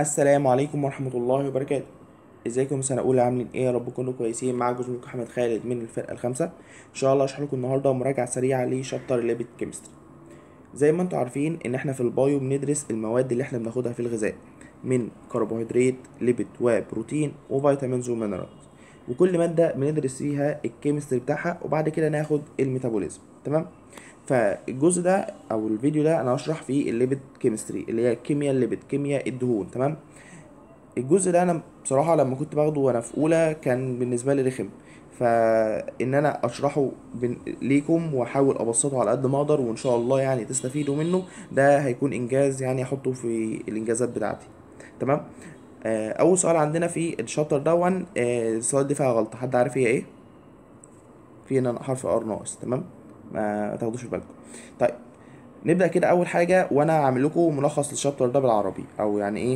السلام عليكم ورحمة الله وبركاته ازيكم سنة أولى عاملين ايه يا رب تكونوا كويسين معاكم زميلكم أحمد خالد من الفرقة الخامسة إن شاء الله هشرح لكم النهاردة مراجعة سريعة لشابتر ليبت كيمستري زي ما انتوا عارفين إن احنا في البايو بندرس المواد اللي احنا بناخدها في الغذاء من كربوهيدرات ليبت وبروتين وفيتامينز ومينرالز وكل مادة بندرس فيها الكيمستري بتاعها وبعد كده ناخد الميتابوليزم تمام فالجزء ده او الفيديو ده انا هشرح فيه الليبت كيمستري اللي هي كيمياء الليبت كيمياء الدهون تمام الجزء ده انا بصراحه لما كنت باخده وانا في اولى كان بالنسبه لي رخم فان انا اشرحه بن... ليكم واحاول ابسطه على قد ما اقدر وان شاء الله يعني تستفيدوا منه ده هيكون انجاز يعني احطه في الانجازات بتاعتي تمام آه، اول سؤال عندنا في الشابتر دون آه، السؤال دي فيها غلطه حد عارف هي ايه في هنا حرف ار ناقص تمام ما تاخدوش في بالكم طيب نبدا كده اول حاجه وانا هعمل لكم ملخص للشابتر ده بالعربي او يعني ايه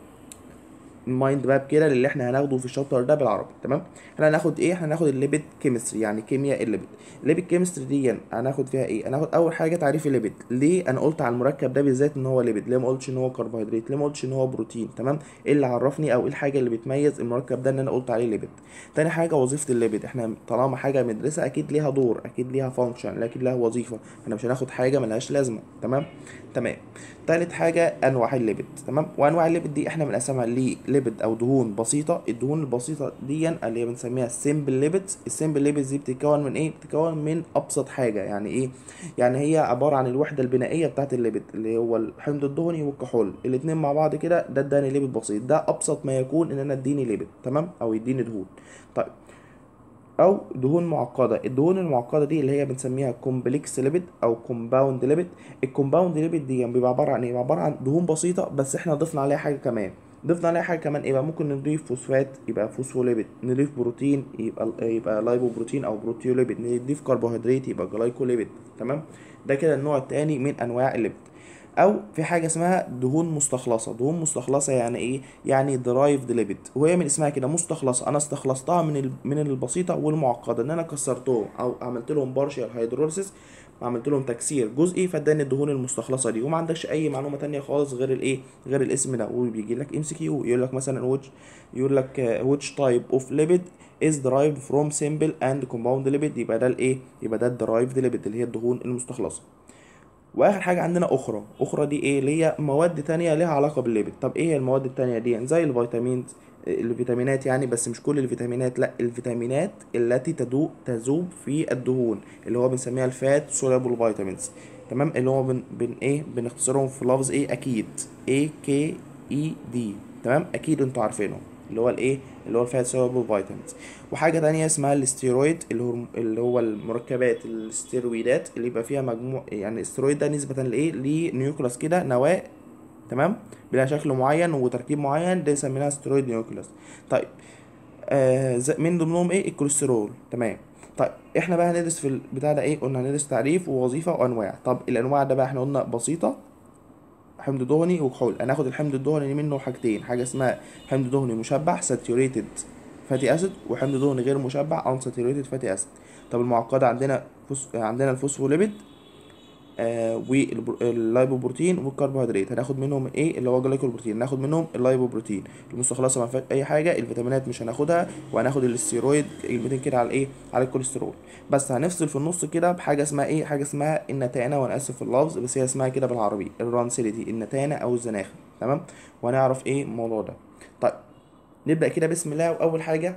مايند ماب كده للي احنا هناخده في الشابتر ده بالعربي تمام احنا هناخد ايه احنا هناخد الليبيد كيمستري يعني كيمياء الليبيد الليبيد كيمستري دي هناخد فيها ايه هناخد اول حاجه تعريف الليبيد ليه انا قلت على المركب ده بالذات ان هو ليبيد ليه ما قلتش ان هو كربوهيدرات ليه ما قلتش ان هو بروتين تمام ايه اللي عرفني او ايه الحاجه اللي بتميز المركب ده ان انا قلت عليه ليبيد تاني حاجه وظيفه الليبيد احنا طالما حاجه بندرسها اكيد ليها دور اكيد ليها فانكشن اكيد لها وظيفه احنا مش هناخد حاجه ملهاش لازمه تمام تمام تالت حاجة أنواع الليبيد تمام وأنواع الليبيد دي إحنا بنقسمها لليبيد أو دهون بسيطة الدهون البسيطة دي اللي هي بنسميها السيمبل ليبيدز السيمبل ليبيدز دي بتتكون من إيه؟ بتتكون من أبسط حاجة يعني إيه؟ يعني هي عبارة عن الوحدة البنائية بتاعت الليبيد اللي هو الحمض الدهني والكحول الاتنين مع بعض كده ده اداني ليبيد بسيط ده أبسط ما يكون إن أنا اديني ليبيد تمام أو يديني دهون طيب او دهون معقده الدهون المعقده دي اللي هي بنسميها كومبلكس ليبيد او كومباوند ليبيد الكومباوند ليبيد دي بيبقى عباره عن ايه عباره عن دهون بسيطه بس احنا ضفنا عليها حاجه كمان ضفنا عليها حاجه كمان يبقى ممكن نضيف فوسفات يبقى فوسفوليبيد نضيف بروتين يبقى يبقى لايبوبروتين او بروتيوليبيد نضيف كربوهيدرات يبقى جلايكوليبيد تمام ده كده النوع الثاني من انواع الليبيد او في حاجه اسمها دهون مستخلصه دهون مستخلصه يعني ايه يعني درايفد ليبيد وهي من اسمها كده مستخلصه انا استخلصتها من ال... من البسيطه والمعقده ان انا كسرتهم او عملت لهم بارشال هيدروليسيس عملت لهم تكسير جزئي فاداني الدهون المستخلصه دي وما عندكش اي معلومه تانية خالص غير الايه غير الاسم ده وبيجي لك ام سي كيو يقول لك مثلا which يقول لك which type of lipid is derived from simple and compound lipid يبقى ده الايه يبقى ده الدرايفد ليبيد اللي هي الدهون المستخلصه واخر حاجه عندنا اخرى اخرى دي ايه اللي هي مواد تانية ليها علاقه بالليبيد طب ايه هي المواد التانية دي يعني زي الفيتامين الفيتامينات يعني بس مش كل الفيتامينات لا الفيتامينات التي تدوب تذوب في الدهون اللي هو بنسميها الفات سولابل فيتامينز تمام اللي هو بن, بن ايه بنختصرهم في لفظ ايه اكيد A K E D تمام اكيد انتوا عارفينهم اللي هو الايه اللي هو الفات سولابل فيتامينز وحاجه تانية اسمها الاستيرويد اللي هو اللي هو المركبات الاستيرويدات اللي يبقى فيها مجموع يعني الاستيرويد ده نسبه لايه لنيوكلاس كده نواه تمام بلا شكل معين وتركيب معين ده سميناها ستيرويد نيوكلاس طيب آه من ضمنهم ايه الكوليسترول تمام طيب احنا بقى هندرس في البتاع ده ايه قلنا هندرس تعريف ووظيفه وانواع طب الانواع ده بقى احنا قلنا بسيطه حمض دهني وكحول هناخد الحمض الدهني منه حاجتين حاجه اسمها حمض دهني مشبع ساتيوريتد فاتي اسيد وحمض دهني غير مشبع انساتيوريتد فاتي اسيد طب المعقده عندنا فوس... عندنا الفوسفوليبيد آه واللايبوبروتين والكربوهيدرات هناخد منهم ايه اللي هو جلايكوبروتين ناخد منهم اللايبوبروتين المستخلصه ما فيهاش اي حاجه الفيتامينات مش هناخدها وهناخد الاستيرويد كلمتين كده على ايه على الكوليسترول بس هنفصل في النص كده بحاجه اسمها ايه حاجه اسمها النتانه وانا اسف في اللفظ بس هي اسمها كده بالعربي الرانسيليتي النتانه او الزناخه تمام وهنعرف ايه الموضوع ده طيب نبدا كده بسم الله واول حاجه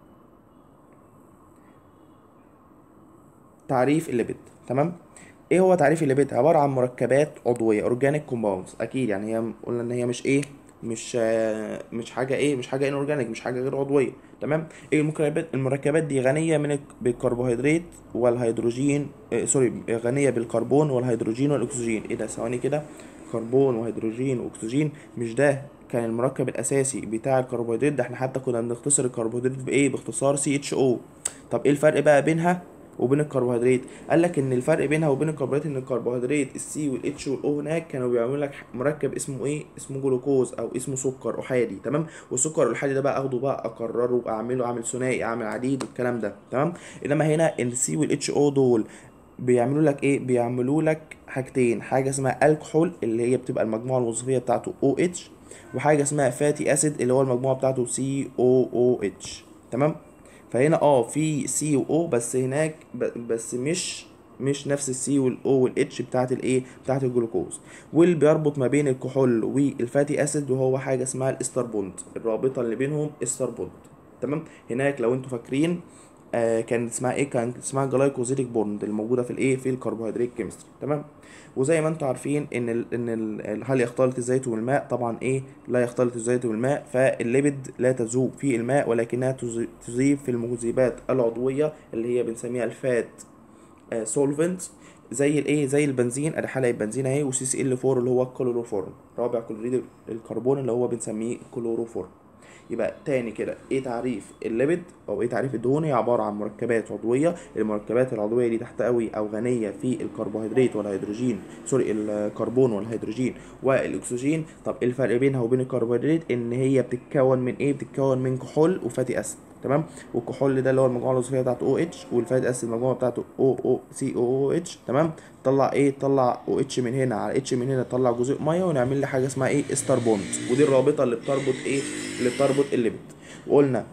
تعريف الليبيد تمام ايه هو تعريف الليبيد عباره عن مركبات عضويه اورجانيك كومباوندز اكيد يعني هي قلنا ان هي مش ايه مش مش حاجه ايه مش حاجه اورجانيك مش حاجه غير عضويه تمام ايه المركبات المركبات دي غنيه من بالكربوهيدرات والهيدروجين إيه سوري غنيه بالكربون والهيدروجين والاكسجين ايه ده ثواني كده كربون وهيدروجين واكسجين مش ده كان المركب الاساسي بتاع الكربوهيدرات ده احنا حتى كنا بنختصر الكربوهيدرات بايه باختصار سي اتش او طب ايه الفرق بقى بينها وبين الكربوهيدرات قال لك ان الفرق بينها وبين الكربوهيدرات ان الكربوهيدرات السي والاتش والاو هناك كانوا بيعملوا لك مركب اسمه ايه اسمه جلوكوز او اسمه سكر احادي تمام والسكر الاحادي ده بقى اخده بقى اكرره اعمله اعمل ثنائي اعمل عديد والكلام ده تمام انما هنا السي والاتش او دول بيعملوا لك ايه بيعملوا لك حاجتين حاجه اسمها الكحول اللي هي بتبقى المجموعه الوظيفيه بتاعته او اتش وحاجه اسمها فاتي اسيد اللي هو المجموعه بتاعته سي او او اتش تمام فهنا اه في سي و او بس هناك ب- بس مش مش نفس السي والاو والاتش بتاعت الايه بتاعت الجلوكوز واللي بيربط ما بين الكحول والفاتي اسيد وهو حاجه اسمها الاستر بوند الرابطه اللي بينهم استر بوند تمام هناك لو انتوا فاكرين آه كانت اسمها ايه كانت اسمها جلايكوزيتيك بوند اللي موجوده في الايه في الكربوهيدرات كيمستري تمام وزي ما انتم عارفين ان ال ان ال هل يختلط الزيت والماء طبعا ايه لا يختلط الزيت والماء فالليبيد لا تذوب في الماء ولكنها تذ- تذيب في المذيبات العضويه اللي هي بنسميها الفات سولفنت زي الايه زي البنزين ادي حلقه بنزين اهي وسي سي ال 4 اللي هو الكلوروفورم رابع كلوريد الكربون اللي هو بنسميه كلوروفورم يبقى تاني كده ايه تعريف الليبيد او ايه تعريف الدهون هي عباره عن مركبات عضويه المركبات العضويه دي تحتوي او غنيه في الكربوهيدرات والهيدروجين سوري الكربون والهيدروجين والاكسجين طب إيه الفرق بينها وبين الكربوهيدرات ان هي بتتكون من ايه بتتكون من كحول وفاتي اسيد تمام والكحول ده اللي هو المجموعه الوظيفيه بتاعته او اتش والفاتي اسيد المجموعه بتاعته او او سي او او اتش تمام طلع ايه طلع او اتش من هنا على اتش من هنا طلع جزيء ميه ونعمل لي حاجه اسمها ايه استر بوند ودي الرابطه اللي بتربط ايه اللي بتربط الليبيد وقلنا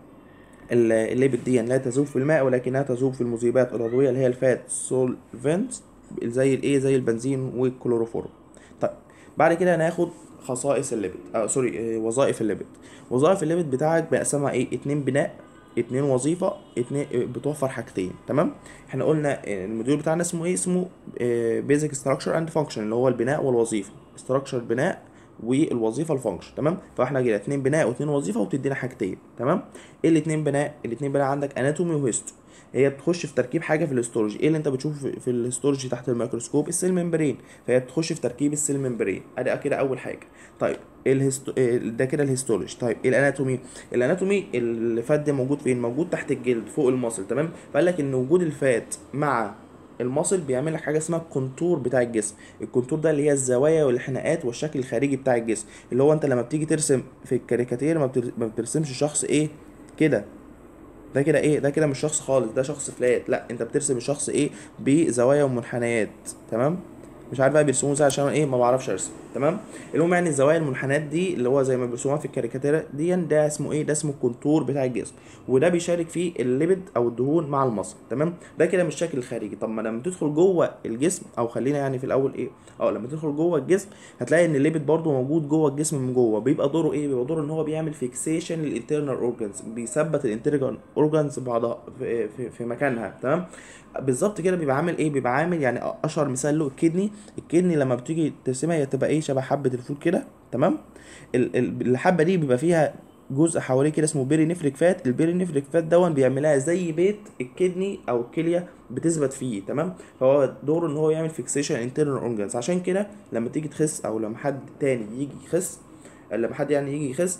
ال- الليبيد دي لا تذوب في الماء ولكنها تذوب في المذيبات العضويه اللي هي الفات سولفنت زي الايه زي البنزين والكلوروفورم طيب بعد كده هناخد خصائص الليبيد آه سوري آه وظائف الليبيد وظائف الليبيد بتاعك بقسمها ايه اتنين بناء اتنين وظيفة اتنين بتوفر حاجتين تمام احنا قلنا الموديول بتاعنا اسمه ايه اسمه بيزك ستراكشر اند فانكشن اللي هو البناء والوظيفة ستراكشر بناء والوظيفه الفانكشن تمام فاحنا كده اتنين بناء واتنين وظيفه وبتدينا حاجتين تمام ايه الاتنين بناء الاتنين بناء عندك اناتومي وهيستو هي بتخش في تركيب حاجه في الاستورج ايه اللي انت بتشوفه في- في الاستورج تحت الميكروسكوب السيل ممبرين فهي بتخش في تركيب السيل ممبرين ادي كده اول حاجه طيب الهستو... إيه ده كده الهيستولوجي طيب الاناتومي الاناتومي اللي فات ده موجود فين موجود تحت الجلد فوق المصل تمام فقال لك ان وجود الفات مع المصل بيعمل لك حاجه اسمها الكونتور بتاع الجسم الكونتور ده اللي هي الزوايا والحناقات والشكل الخارجي بتاع الجسم اللي هو انت لما بتيجي ترسم في الكاريكاتير ما, بتر... ما بترسمش شخص ايه كده ده كده ايه ده كده مش شخص خالص ده شخص فلات لا انت بترسم الشخص ايه بزوايا ومنحنيات تمام مش عارف بقى بيرسموه ازاي عشان ايه ما بعرفش ارسم تمام المهم يعني الزوايا المنحنيات دي اللي هو زي ما بيرسموها في الكاريكاتير دي ده اسمه ايه ده اسمه الكونتور بتاع الجسم وده بيشارك فيه الليبيد او الدهون مع المصل تمام ده كده مش الشكل الخارجي طب ما لما تدخل جوه الجسم او خلينا يعني في الاول ايه اه لما تدخل جوه الجسم هتلاقي ان الليبيد برضو موجود جوه الجسم من جوه بيبقى دوره ايه بيبقى دوره ان هو بيعمل فيكسيشن للانترنال اورجانز بيثبت الانترنال اورجانز بعضها في, في, في مكانها تمام بالظبط كده بيبقى عامل ايه بيبقى عامل يعني اشهر مثال له الكدني الكدني لما بتيجي ترسمها هي تبقى ايه شبه حبه الفول كده تمام ال- ال- الحبه دي بيبقى فيها جزء حواليه كده اسمه بيري نفريك فات البيري نفريك فات دون بيعملها زي بيت الكدني او الكليه بتثبت فيه تمام فهو دوره ان هو يعمل فيكسيشن انترنال اورجانز عشان كده لما تيجي تخس او لما حد تاني يجي يخس لما حد يعني يجي يخس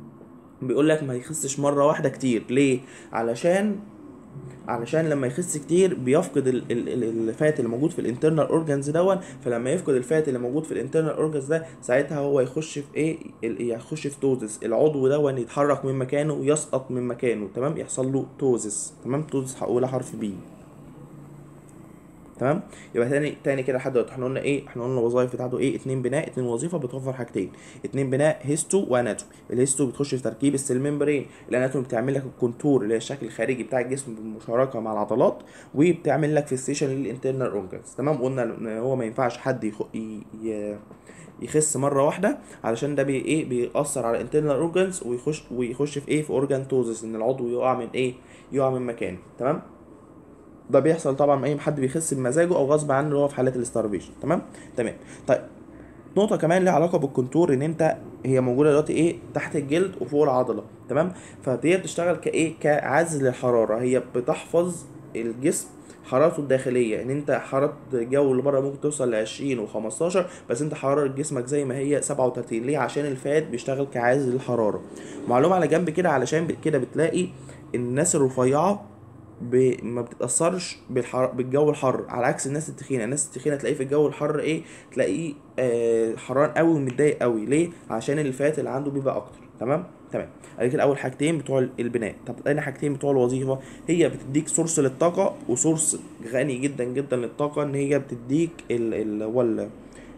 بيقول لك ما يخسش مره واحده كتير ليه علشان علشان لما يخس كتير بيفقد ال- ال- ال- الفات اللي موجود في الانترنال اورجانز دون فلما يفقد الفات اللي موجود في الانترنال اورجانز ده ساعتها هو يخش في ايه ال- يخش في توزس العضو دون يتحرك من مكانه ويسقط من مكانه تمام يحصل له توزس تمام توزس هقولها حرف بي تمام يبقى تاني تاني كده لحد دلوقتي احنا قلنا ايه احنا قلنا الوظائف بتاعته ايه اتنين بناء اتنين وظيفه بتوفر حاجتين اتنين بناء هيستو واناتومي الهيستو بتخش في تركيب السيل ممبرين الاناتومي بتعمل لك الكونتور اللي هي الشكل الخارجي بتاع الجسم بالمشاركه مع العضلات وبتعمل لك فيكسيشن للانترنال اورجانز تمام قلنا ان هو ما ينفعش حد يخ... ي... ي... يخس مره واحده علشان ده بي ايه بيأثر على الانترنال اورجانز ويخش ويخش في ايه في اورجان توزس ان العضو يقع من ايه يقع من مكانه تمام ده بيحصل طبعا اي حد بيخس بمزاجه او غصب عنه اللي هو في حالات الاستارفيشن تمام تمام طيب نقطه كمان ليها علاقه بالكونتور ان انت هي موجوده دلوقتي ايه تحت الجلد وفوق العضله تمام فهي بتشتغل كايه كعزل الحراره هي بتحفظ الجسم حرارته الداخليه ان انت حراره الجو اللي بره ممكن توصل ل 20 و15 بس انت حراره جسمك زي ما هي 37 ليه عشان الفات بيشتغل كعازل الحراره معلومه على جنب كده علشان كده بتلاقي الناس الرفيعه ب... ما بتتأثرش بالحر... بالجو الحر على عكس الناس التخينة الناس التخينة تلاقيه في الجو الحر ايه تلاقيه آه حران قوي ومتضايق قوي ليه عشان الفات اللي عنده بيبقى اكتر تمام تمام ادي كده اول حاجتين بتوع البناء طب تاني حاجتين بتوع الوظيفة هي بتديك سورس للطاقة وسورس غني جدا جدا للطاقة ان هي بتديك ال... ال... هو ال...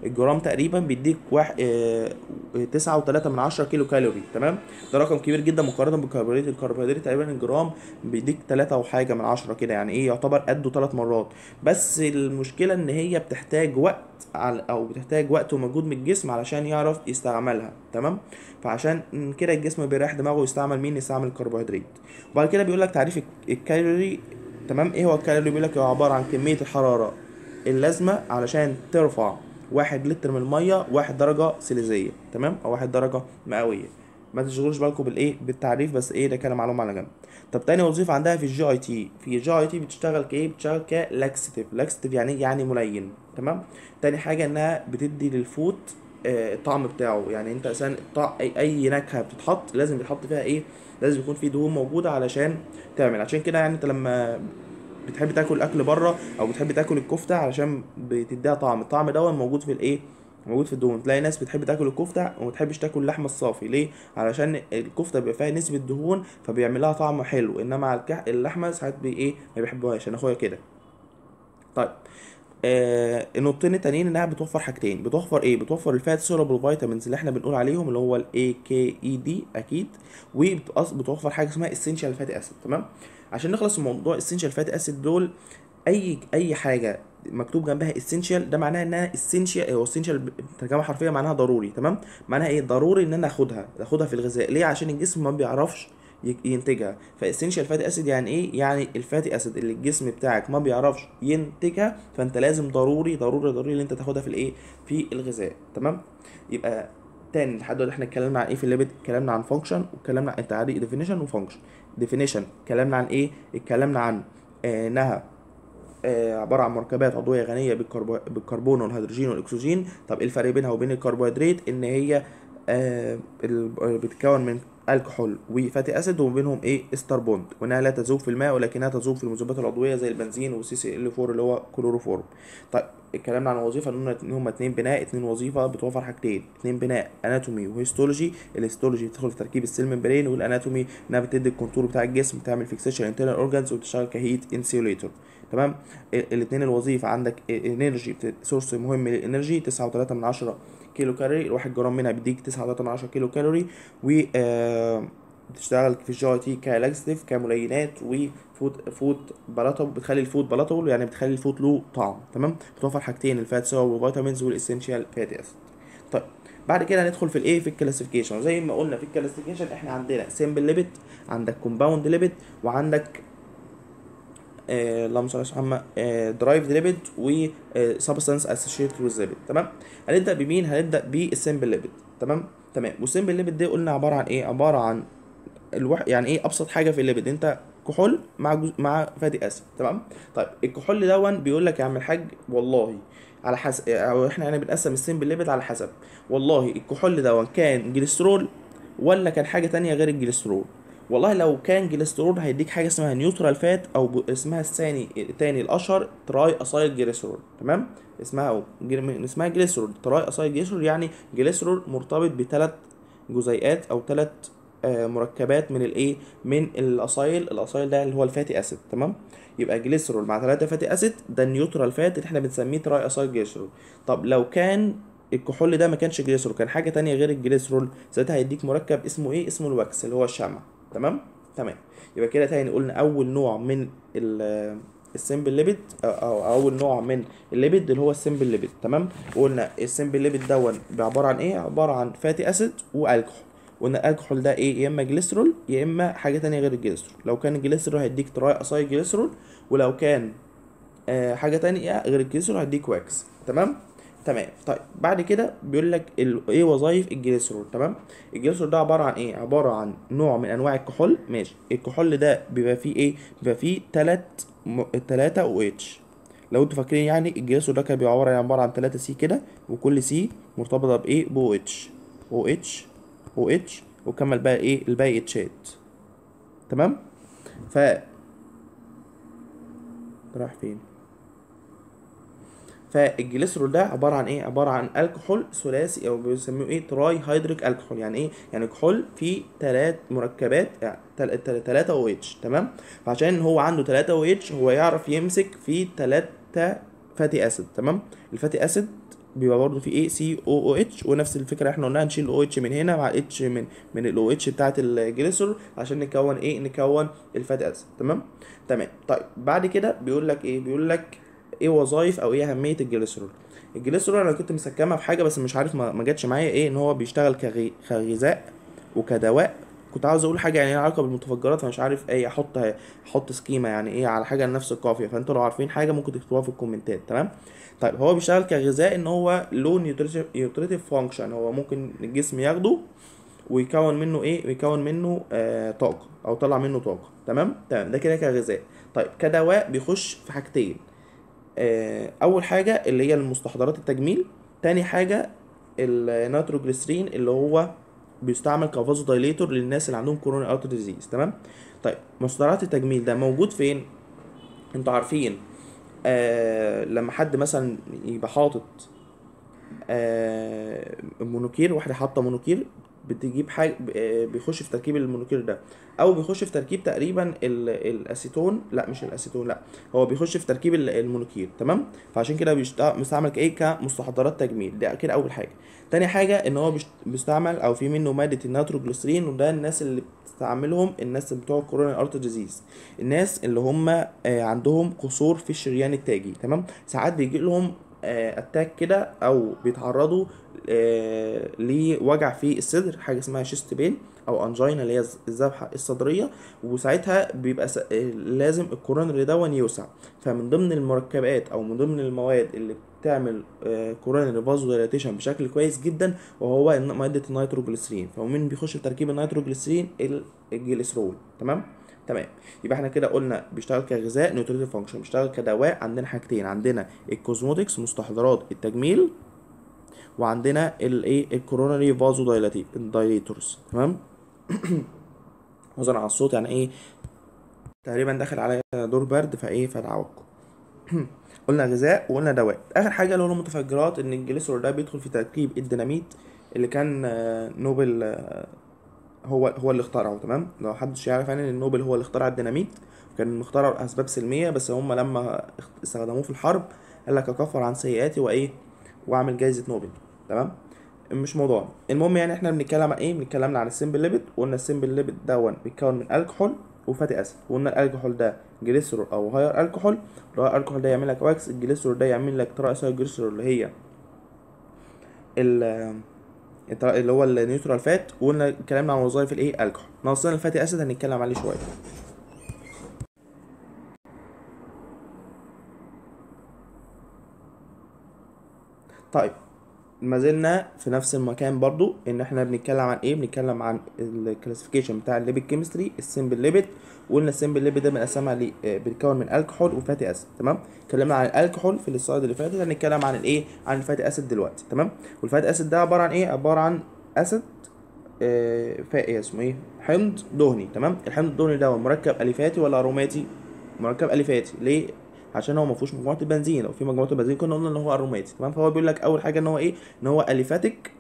الجرام تقريبا بيديك واحد اه تسعة وتلاتة من عشرة كيلو كالوري تمام ده رقم كبير جدا مقارنة بالكربوهيدرات الكربوهيدرات تقريبا الجرام بيديك تلاتة وحاجة من عشرة كده يعني ايه يعتبر قده تلات مرات بس المشكلة ان هي بتحتاج وقت على او بتحتاج وقت ومجهود من الجسم علشان يعرف يستعملها تمام فعشان كده الجسم بيريح دماغه ويستعمل مين يستعمل الكربوهيدرات وبعد كده بيقول لك تعريف الكالوري تمام ايه هو الكالوري بيقول لك هو عباره عن كميه الحراره اللازمه علشان ترفع واحد لتر من الميه واحد درجه سيليزيه تمام او واحد درجه مئويه ما تشغلوش بالكم بالايه بالتعريف بس ايه ده كلام معلومه على جنب طب تاني وظيفه عندها في الجي اي تي في الجي اي تي بتشتغل كايه بتشتغل كلاكستيف لاكستيف يعني يعني ملين تمام تاني حاجه انها بتدي للفوت آه الطعم بتاعه يعني انت اساسا اي, اي نكهه بتتحط لازم بيتحط فيها ايه لازم يكون في دهون موجوده علشان تعمل عشان كده يعني انت لما بتحب تاكل اكل بره او بتحب تاكل الكفته علشان بتديها طعم الطعم ده موجود في الايه موجود في الدهون تلاقي ناس بتحب تاكل الكفته وما بتحبش تاكل اللحمه الصافي ليه علشان الكفته بيبقى فيها نسبه دهون فبيعمل لها طعم حلو انما اللحمه ساعات بي ايه ما بيحبوهاش انا اخويا كده طيب آه النقطتين التانيين انها بتوفر حاجتين بتوفر ايه بتوفر الفات سولابل فيتامينز اللي احنا بنقول عليهم اللي هو الاي كي اي دي اكيد وبتوفر حاجه اسمها اسينشال فاتي اسيد تمام عشان نخلص من موضوع اسينشال فاتي اسيد دول اي اي حاجه مكتوب جنبها اسينشال ده معناها انها اسينشال هو اسينشال ترجمه حرفيه معناها ضروري تمام معناها ايه ضروري ان انا اخدها اخدها في الغذاء ليه عشان الجسم ما بيعرفش ينتجها فاسينشال فاتي اسيد يعني ايه يعني الفاتي اسيد اللي الجسم بتاعك ما بيعرفش ينتجها فانت لازم ضروري ضروري ضروري ان انت تاخدها في الايه في الغذاء تمام يبقى تاني لحد دلوقتي احنا اتكلمنا عن ايه في الليبيد اتكلمنا عن فانكشن واتكلمنا عن تعريف ديفينيشن وفانكشن ديفينيشن اتكلمنا عن ايه اتكلمنا عن آه انها آه عباره عن مركبات عضويه غنيه بالكربو... بالكربون والهيدروجين والاكسجين طب ايه الفرق بينها وبين الكربوهيدرات ان هي آه بتتكون من الكحول وفاتي اسيد وما بينهم ايه استر بوند وانها لا تذوب في الماء ولكنها تذوب في المذوبات العضويه زي البنزين والسي سي ال 4 اللي هو كلوروفورم طيب اتكلمنا عن وظيفه ان هم اتنين بناء اتنين وظيفه بتوفر حاجتين اتنين بناء اناتومي وهيستولوجي الهيستولوجي بتدخل في تركيب السيل ممبرين والاناتومي انها بتدي الكونتور بتاع الجسم بتعمل فيكسيشن انترنال اورجانز وبتشتغل كهيت انسيوليتور تمام الاثنين الوظيفه عندك انرجي سورس مهم للانرجي 9.3 من 10 كيلو كالوري الواحد جرام منها بيديك 9.3 من 10 كيلو كالوري و آه بتشتغل في الجي تي كلاكستيف كملينات وفود فود بلاتابل بتخلي الفود بلاتابل يعني بتخلي الفود له طعم تمام بتوفر حاجتين الفات سوا والفيتامينز والاسينشال فاتي اسيد طيب بعد كده هندخل في الايه في الكلاسيفيكيشن زي ما قلنا في الكلاسيفيكيشن احنا عندنا سيمبل ليبيد عندك كومباوند ليبيد وعندك آه اللهم صل على محمد درايفد ليبيد و سبستانس اسوشيتد وذ ليبيد تمام هنبدا بمين هنبدا بالسيمبل ليبيد تمام تمام والسيمبل ليبيد دي قلنا عباره عن ايه عباره عن الوح... يعني ايه ابسط حاجه في الليبيد انت كحول مع جز... مع فاتي اسيد تمام طيب الكحول دون بيقول لك يا عم الحاج والله على حسب او احنا يعني بنقسم السيمبل ليبيد على حسب والله الكحول دون كان جليسرول ولا كان حاجه تانية غير الجليسرول والله لو كان جليسرول هيديك حاجه اسمها نيوترال فات او ب... اسمها الثاني الثاني الاشهر تراي اسايل جليسرول تمام اسمها او جل... اسمها جليسرول تراي اسايل جليسرول يعني جليسرول مرتبط بثلاث جزيئات او ثلاث آه مركبات من الايه من الاصايل الاصايل ده اللي هو الفاتي اسيد تمام يبقى جليسرول مع ثلاثة فاتي اسيد ده النيوترال فات اللي احنا بنسميه تراي اسايل جليسرول طب لو كان الكحول ده ما كانش جليسرول كان حاجه تانية غير الجليسرول ساعتها هيديك مركب اسمه ايه اسمه الواكس اللي هو الشمع تمام تمام يبقى كده تاني قلنا اول نوع من السمبل ليبيد او اول نوع من الليبيد اللي هو السمبل ليبيد تمام وقلنا السمبل ليبيد دون عباره عن ايه عباره عن فاتي اسيد والكحول وقلنا الكحول ده ايه يا اما جليسرول يا اما حاجه تانية غير الجليسرول لو كان الجليسرول هيديك تراي اساي جليسرول ولو كان آه حاجه تانية غير الجليسرول هيديك واكس تمام تمام طيب بعد كده بيقول لك ال... ايه وظايف الجليسرول تمام الجليسرول ده عباره عن ايه عباره عن نوع من انواع الكحول ماشي الكحول ده بيبقى فيه ايه بيبقى فيه تلات م... تلاتة او اتش لو انتوا فاكرين يعني الجليسرول ده كان بيبقى عباره عباره عن تلاتة سي كده وكل سي مرتبطه بايه بو اتش او اتش او اتش وكمل بقى ايه الباقي اتشات تمام ف راح فين فالجليسرول ده عباره عن ايه عباره عن الكحول ثلاثي او بيسموه ايه تراي هيدريك الكحول يعني ايه يعني كحول فيه ثلاث مركبات يعني ثلاثة او اتش تمام فعشان هو عنده ثلاثة او اتش هو يعرف يمسك في ثلاثة فاتي اسيد تمام الفاتي اسيد بيبقى برضه في ايه سي او او اتش ونفس الفكره احنا قلنا هنشيل او اتش من هنا مع اتش من من الاو اتش بتاعت الجليسرول عشان نكون ايه نكون الفات اسيد تمام تمام طيب بعد كده بيقول لك ايه بيقول لك ايه وظايف او ايه اهميه الجليسرول الجليسرول انا كنت مسكمها في حاجه بس مش عارف ما ما جاتش معايا ايه ان هو بيشتغل كغي- كغذاء وكدواء كنت عاوز اقول حاجه يعني لها علاقه بالمتفجرات فمش عارف ايه احط احط سكيمه يعني ايه على حاجه لنفس القافيه فانتوا لو عارفين حاجه ممكن تكتبوها في الكومنتات تمام طيب هو بيشتغل كغذاء ان هو له نيوتريتيف فانكشن هو ممكن الجسم ياخده ويكون منه ايه ويكون منه آه طاقه او طلع منه طاقه تمام تمام ده كده كغذاء طيب كدواء بيخش في حاجتين آه اول حاجه اللي هي المستحضرات التجميل تاني حاجه النيتروجليسرين اللي هو بيستعمل كفازو دايليتور للناس اللي عندهم كورونا ارتر ديزيز تمام طيب مستحضرات التجميل ده موجود فين انتوا عارفين آه لما حد مثلا يبقى حاطط آه مونوكير واحده حاطه مونوكير بتجيب حاجه آه، بيخش في تركيب المونوكير ده او بيخش في تركيب تقريبا ال- الاسيتون لا مش الاسيتون لا هو بيخش في تركيب ال- المونوكير تمام فعشان كده بيشت- بيستعمل كايه كمستحضرات تجميل ده كده اول حاجه تاني حاجه ان هو بيشت- بيستعمل او في منه ماده النيتروجليسرين وده الناس اللي بتستعملهم الناس بتوع كورونا ارتر ديزيز الناس اللي هم آه، عندهم قصور في الشريان التاجي تمام ساعات بيجي لهم اتاك كده او بيتعرضوا آه، لوجع في الصدر حاجه اسمها شيست بين او انجينا اللي هي الذبحه الصدريه وساعتها بيبقى س- آه، لازم الكورونري دون يوسع فمن ضمن المركبات او من ضمن المواد اللي بتعمل كورونري فازو دايلاتيشن بشكل كويس جدا وهو الن- ماده النيتروجليسرين فمين بيخش في تركيب النيتروجليسرين ال- الجليسرول تمام تمام يبقى احنا كده قلنا بيشتغل كغذاء نيوتريتيف فانكشن بيشتغل كدواء عندنا حاجتين عندنا الكوزموتكس مستحضرات التجميل وعندنا الايه الكوروناري فازو دايلاتيف الدايليتورز تمام وزن على الصوت يعني ايه تقريبا داخل عليا دور برد فايه فدعوكم قلنا غذاء وقلنا دواء اخر حاجه اللي هو المتفجرات ان الجليسرول ده بيدخل في تركيب الديناميت اللي كان آه، نوبل آه، هو هو اللي اخترعه تمام لو محدش يعرف يعني ان نوبل هو اللي اخترع الديناميت كان مخترع لاسباب سلميه بس هم لما اخت- استخدموه في الحرب قال لك اكفر عن سيئاتي وايه واعمل جايزه نوبل تمام مش موضوع المهم يعني احنا بنتكلم عن ايه بنتكلم عن السمبل ليبيد وقلنا السمبل ليبيد دون بيتكون من الكحول وفاتي اسيد وقلنا الكحول ده جليسرول او هاير الكحول الهاير الكحول ده يعمل لك واكس الجليسرول ده يعمل لك ترايسايل جليسرول اللي هي ال الترا- اللي هو النيوترال فات وقلنا اتكلمنا عن وظائف الايه الكحول ناقصنا الفاتي اسيد هنتكلم عليه شويه طيب ما زلنا في نفس المكان برضو ان احنا بنتكلم عن ايه بنتكلم عن الكلاسيفيكيشن بتاع الليبيد كيمستري السمبل ليبيد وقلنا السمبل ليبيد ده بنقسمها ل آه، بيتكون من الكحول وفاتي اسيد تمام اتكلمنا عن الكحول في السلايد اللي فاتت هنتكلم عن الايه عن الفاتي اسيد دلوقتي تمام والفاتي اسيد ده عباره عن ايه عباره عن اسيد آه، فا ايه اسمه ايه حمض دهني تمام الحمض الدهني ده هو مركب اليفاتي ولا اروماتي مركب اليفاتي ليه عشان هو ما فيهوش مجموعه البنزين لو في مجموعه البنزين كنا قلنا ان هو اروماتي تمام فهو بيقول لك اول حاجه ان هو ايه ان هو اليفاتيك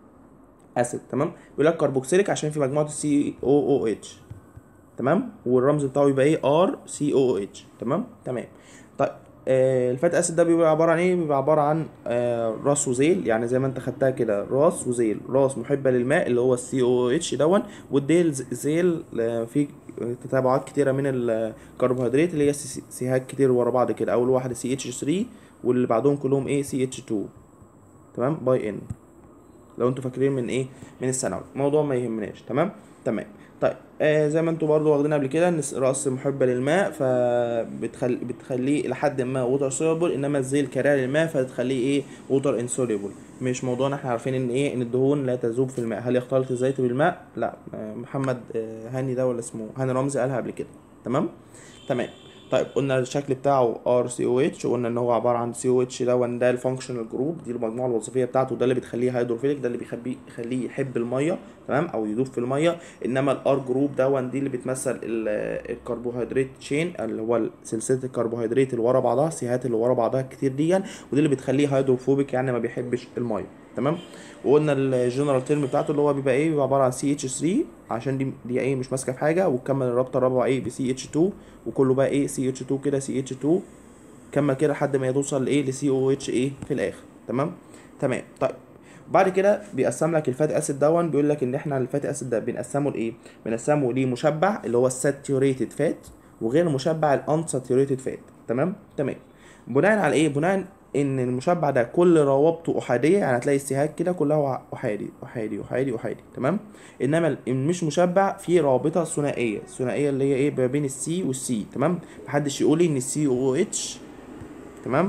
اسيد تمام بيقول لك كربوكسيليك عشان في مجموعه السي او او اتش تمام والرمز بتاعه يبقى ايه ار سي او او اتش تمام تمام طيب آه الفات اسيد ده بيبقى عباره عن ايه بيبقى عباره عن آه راس وذيل يعني زي ما انت خدتها كده راس وذيل راس محبه للماء اللي هو السي او اتش دون والديل ز- ذيل آه، في تتابعات كتيره من الكربوهيدرات اللي هي سي- سيهات كتير ورا بعض كده اول واحده سي اتش 3 واللي بعدهم كلهم ايه سي اتش 2 تمام باي ان لو انتوا فاكرين من ايه من الثانوي الموضوع ما يهمناش تمام تمام طيب آه زي ما انتوا برضو واخدين قبل كده ان راس محبه للماء فبتخلي بتخليه لحد ما ووتر سوليبل انما الزيل كاريه للماء فتخليه ايه ووتر انسوليبل مش موضوعنا احنا عارفين ان ايه ان الدهون لا تذوب في الماء هل يختلط الزيت بالماء لا آه محمد آه هاني ده ولا اسمه هاني رمزي قالها قبل كده تمام تمام طيب قلنا الشكل بتاعه ار سي او اتش وقلنا ان هو عباره عن سي او اتش ده وان ده الفانكشنال جروب دي المجموعه الوظيفيه بتاعته ده اللي بتخليه هيدروفيليك ده اللي بيخليه يخليه يحب الميه تمام او يدوب في الميه انما الار جروب ده وان دي اللي بتمثل ال- الكربوهيدرات تشين اللي هو سلسله الكربوهيدرات اللي ورا بعضها السيهات اللي ورا بعضها كتير دي ودي اللي بتخليه هيدروفوبيك يعني ما بيحبش الميه تمام وقلنا الجنرال تيرم بتاعته اللي هو بيبقى ايه بيبقى عباره عن سي اتش 3 عشان دي دي ايه مش ماسكه في حاجه وتكمل الرابطه الرابعه ايه بسي اتش 2 وكله بقى ايه سي اتش 2 كده سي اتش 2 كمل كده لحد ما توصل لايه لسي او اتش ايه في الاخر تمام تمام طيب بعد كده بيقسم لك الفاتي اسيد دون بيقول لك ان احنا الفاتي اسيد ده بنقسمه لايه بنقسمه لمشبع اللي هو الساتيوريتد فات وغير مشبع الانساتيوريتد فات تمام تمام بناء على ايه بناء ان المشبع ده كل روابطه احاديه يعني هتلاقي السيهات كده كلها احادي احادي احادي احادي تمام انما مش مشبع فيه رابطه ثنائيه الثنائيه اللي هي ايه ما بين السي والسي تمام محدش يقول لي ان السي او اتش تمام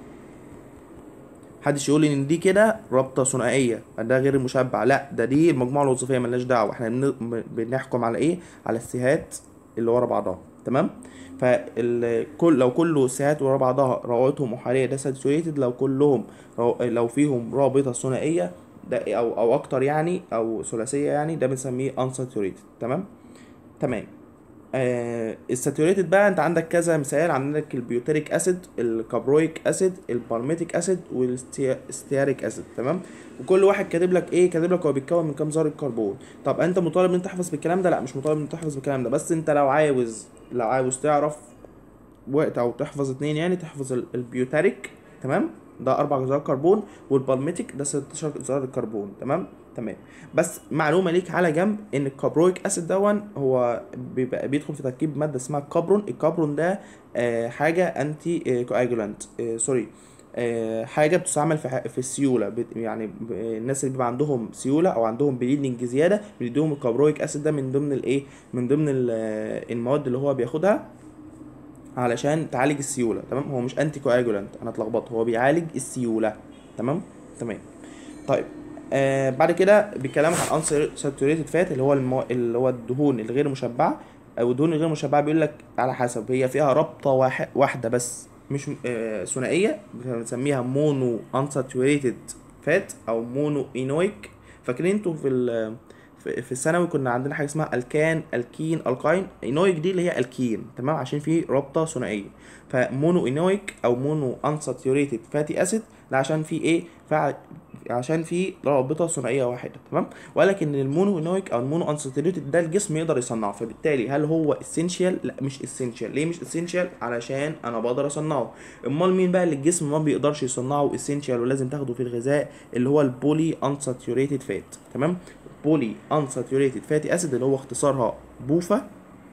محدش يقول لي ان دي كده رابطه ثنائيه ده غير المشبع لا ده دي المجموعه الوظيفيه ملناش دعوه احنا بن- بنحكم على ايه على السيهات اللي ورا بعضها تمام فكل لو كل السيهات ورا بعضها روابطهم احاديه ده ساتوريتد لو كلهم رو... لو فيهم رابطه ثنائيه ده او او اكتر يعني او ثلاثيه يعني ده بنسميه unsaturated تمام تمام آه الساتوريتد بقى انت عندك كذا مثال عندك البيوتريك اسيد الكابرويك اسيد البالميتيك اسيد والستياريك اسيد تمام وكل واحد كاتب لك ايه كاتب لك هو بيتكون من كام ذره كربون طب انت مطالب ان انت تحفظ بالكلام ده لا مش مطالب ان انت تحفظ بالكلام ده بس انت لو عاوز لو عاوز تعرف وقت او تحفظ اتنين يعني تحفظ ال- البيوتريك تمام ده اربع ذرات كربون والبالميتيك ده 16 ذره كربون تمام تمام بس معلومه ليك على جنب ان الكابرويك اسيد دون هو بيبقى بيدخل في تركيب ماده اسمها الكابرون الكابرون ده آه حاجه انتي كواجولانت آه سوري آه حاجه بتستعمل في ح- في السيوله بت- يعني ب- آه، الناس اللي بيبقى عندهم سيوله او عندهم بليدنج زياده بيديهم الكابرويك اسيد ده من ضمن الايه من ضمن ال- آه، المواد اللي هو بياخدها علشان تعالج السيوله تمام هو مش انتي كواجولانت انا اتلخبطت هو بيعالج السيوله تمام تمام طيب آه بعد كده بيكلمك عن unsaturated فات اللي هو المو... اللي هو الدهون الغير مشبعه او الدهون الغير مشبعه بيقول لك على حسب هي فيها رابطه واحد واحده بس مش آه ثنائيه بنسميها مونو unsaturated فات او مونو اينويك فاكرين انتوا في ال في في الثانوي كنا عندنا حاجه اسمها الكان الكين الكاين اينويك دي اللي هي الكين تمام عشان في رابطه ثنائيه فمونو اينويك او مونو انساتيوريتد فاتي اسيد ده عشان في ايه فع... عشان في رابطه ثنائيه واحده تمام ولكن المونو اينويك او المونو انساتيوريتد ده الجسم يقدر يصنعه فبالتالي هل هو اسينشال لا مش اسينشال ليه مش اسينشال علشان انا بقدر اصنعه امال مين بقى اللي الجسم ما بيقدرش يصنعه اسينشال ولازم تاخده في الغذاء اللي هو البولي انساتيوريتد فات تمام بولي unsaturated fatty acid اللي هو اختصارها بوفا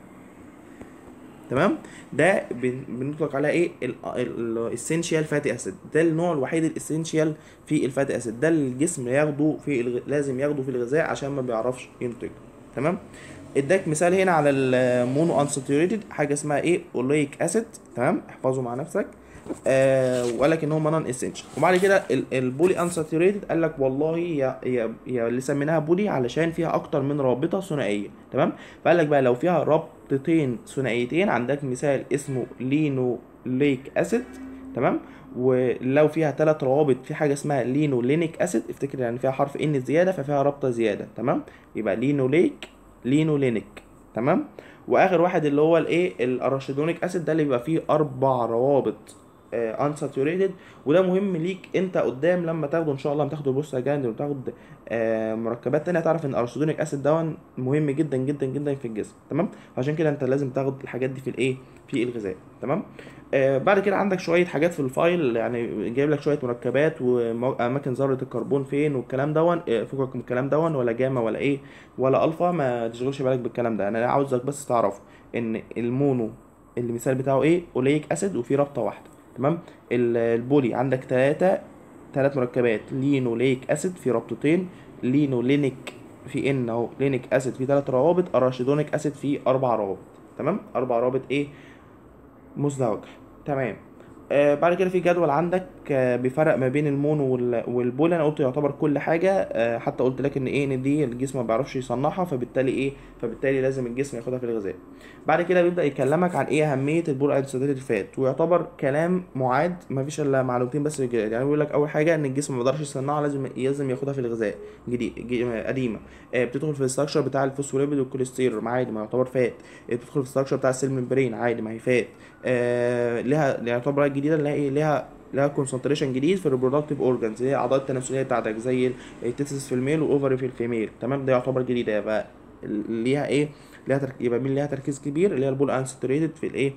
تمام ده بن- بنطلق عليها ايه الاسينشال فاتي اسيد ده النوع الوحيد الاسينشال في الفاتي اسيد ده اللي الجسم ياخده في الغ... لازم ياخده في الغذاء عشان ما بيعرفش ينتجه تمام اداك مثال هنا على المونو انساتوريتد حاجه اسمها ايه اوليك اسيد تمام احفظه مع نفسك آه ولكن هو نون اسينشال وبعد كده ال- البولي انساتوريتد قال لك والله يا يا يا اللي سميناها بولي علشان فيها اكتر من رابطه ثنائيه تمام فقال لك بقى لو فيها رابطتين ثنائيتين عندك مثال اسمه لينو ليك اسيد تمام ولو فيها ثلاث روابط في حاجه اسمها لينو لينيك اسيد افتكر يعني فيها حرف ان زياده ففيها رابطه زياده تمام يبقى لينو ليك لينو لينيك تمام واخر واحد اللي هو الايه الاراشيدونيك اسيد ده اللي بيبقى فيه اربع روابط unsaturated وده مهم ليك انت قدام لما تاخده ان شاء الله لما تاخده البوست جاند وتاخد آه، مركبات تانية تعرف ان الاراشيدونيك اسيد ده مهم جدا جدا جدا في الجسم تمام عشان كده انت لازم تاخد الحاجات دي في الايه في الغذاء تمام آه بعد كده عندك شويه حاجات في الفايل يعني جايب لك شويه مركبات واماكن ذره الكربون فين والكلام دون آه، فكك من الكلام دون ولا جاما ولا ايه ولا الفا ما تشغلش بالك بالكلام ده انا عاوزك بس تعرف ان المونو المثال بتاعه ايه اوليك اسيد وفي رابطه واحده تمام ال- البولي عندك ثلاثة ثلاث مركبات لينوليك اسيد في رابطتين لينولينيك في ان اهو لينيك اسيد في ثلاث روابط اراشيدونيك اسيد في اربع روابط تمام اربع روابط ايه مزدوجة تمام آه بعد كده في جدول عندك آه بيفرق ما بين المونو وال- والبول انا قلت يعتبر كل حاجه آه حتى قلت لك ان ايه ان دي الجسم ما بيعرفش يصنعها فبالتالي ايه فبالتالي لازم الجسم ياخدها في الغذاء بعد كده بيبدا يكلمك عن ايه اهميه البول انساتوريتد فات ويعتبر كلام معاد ما فيش الا معلومتين بس جداد يعني بيقول لك اول حاجه ان الجسم ما بيقدرش يصنعها لازم لازم ياخدها في الغذاء جديد جي- قديمه آه بتدخل في الاستراكشر بتاع الفوسفوليبيد والكوليسترول عادي ما يعتبر فات آه، بتدخل في الاستراكشر بتاع السيل ممبرين عادي ما هي فات آه لها يعتبر الجديده اللي هي ايه لها لها كونسنتريشن جديد في الريبرودكتيف اورجانز اللي هي الاعضاء التناسليه بتاعتك زي التستس في الميل والاوفري في الفيميل تمام ده يعتبر جديده يبقى ليها ايه ليها ترك... يبقى مين ليها تركيز كبير اللي هي البول انساتوريتد في الايه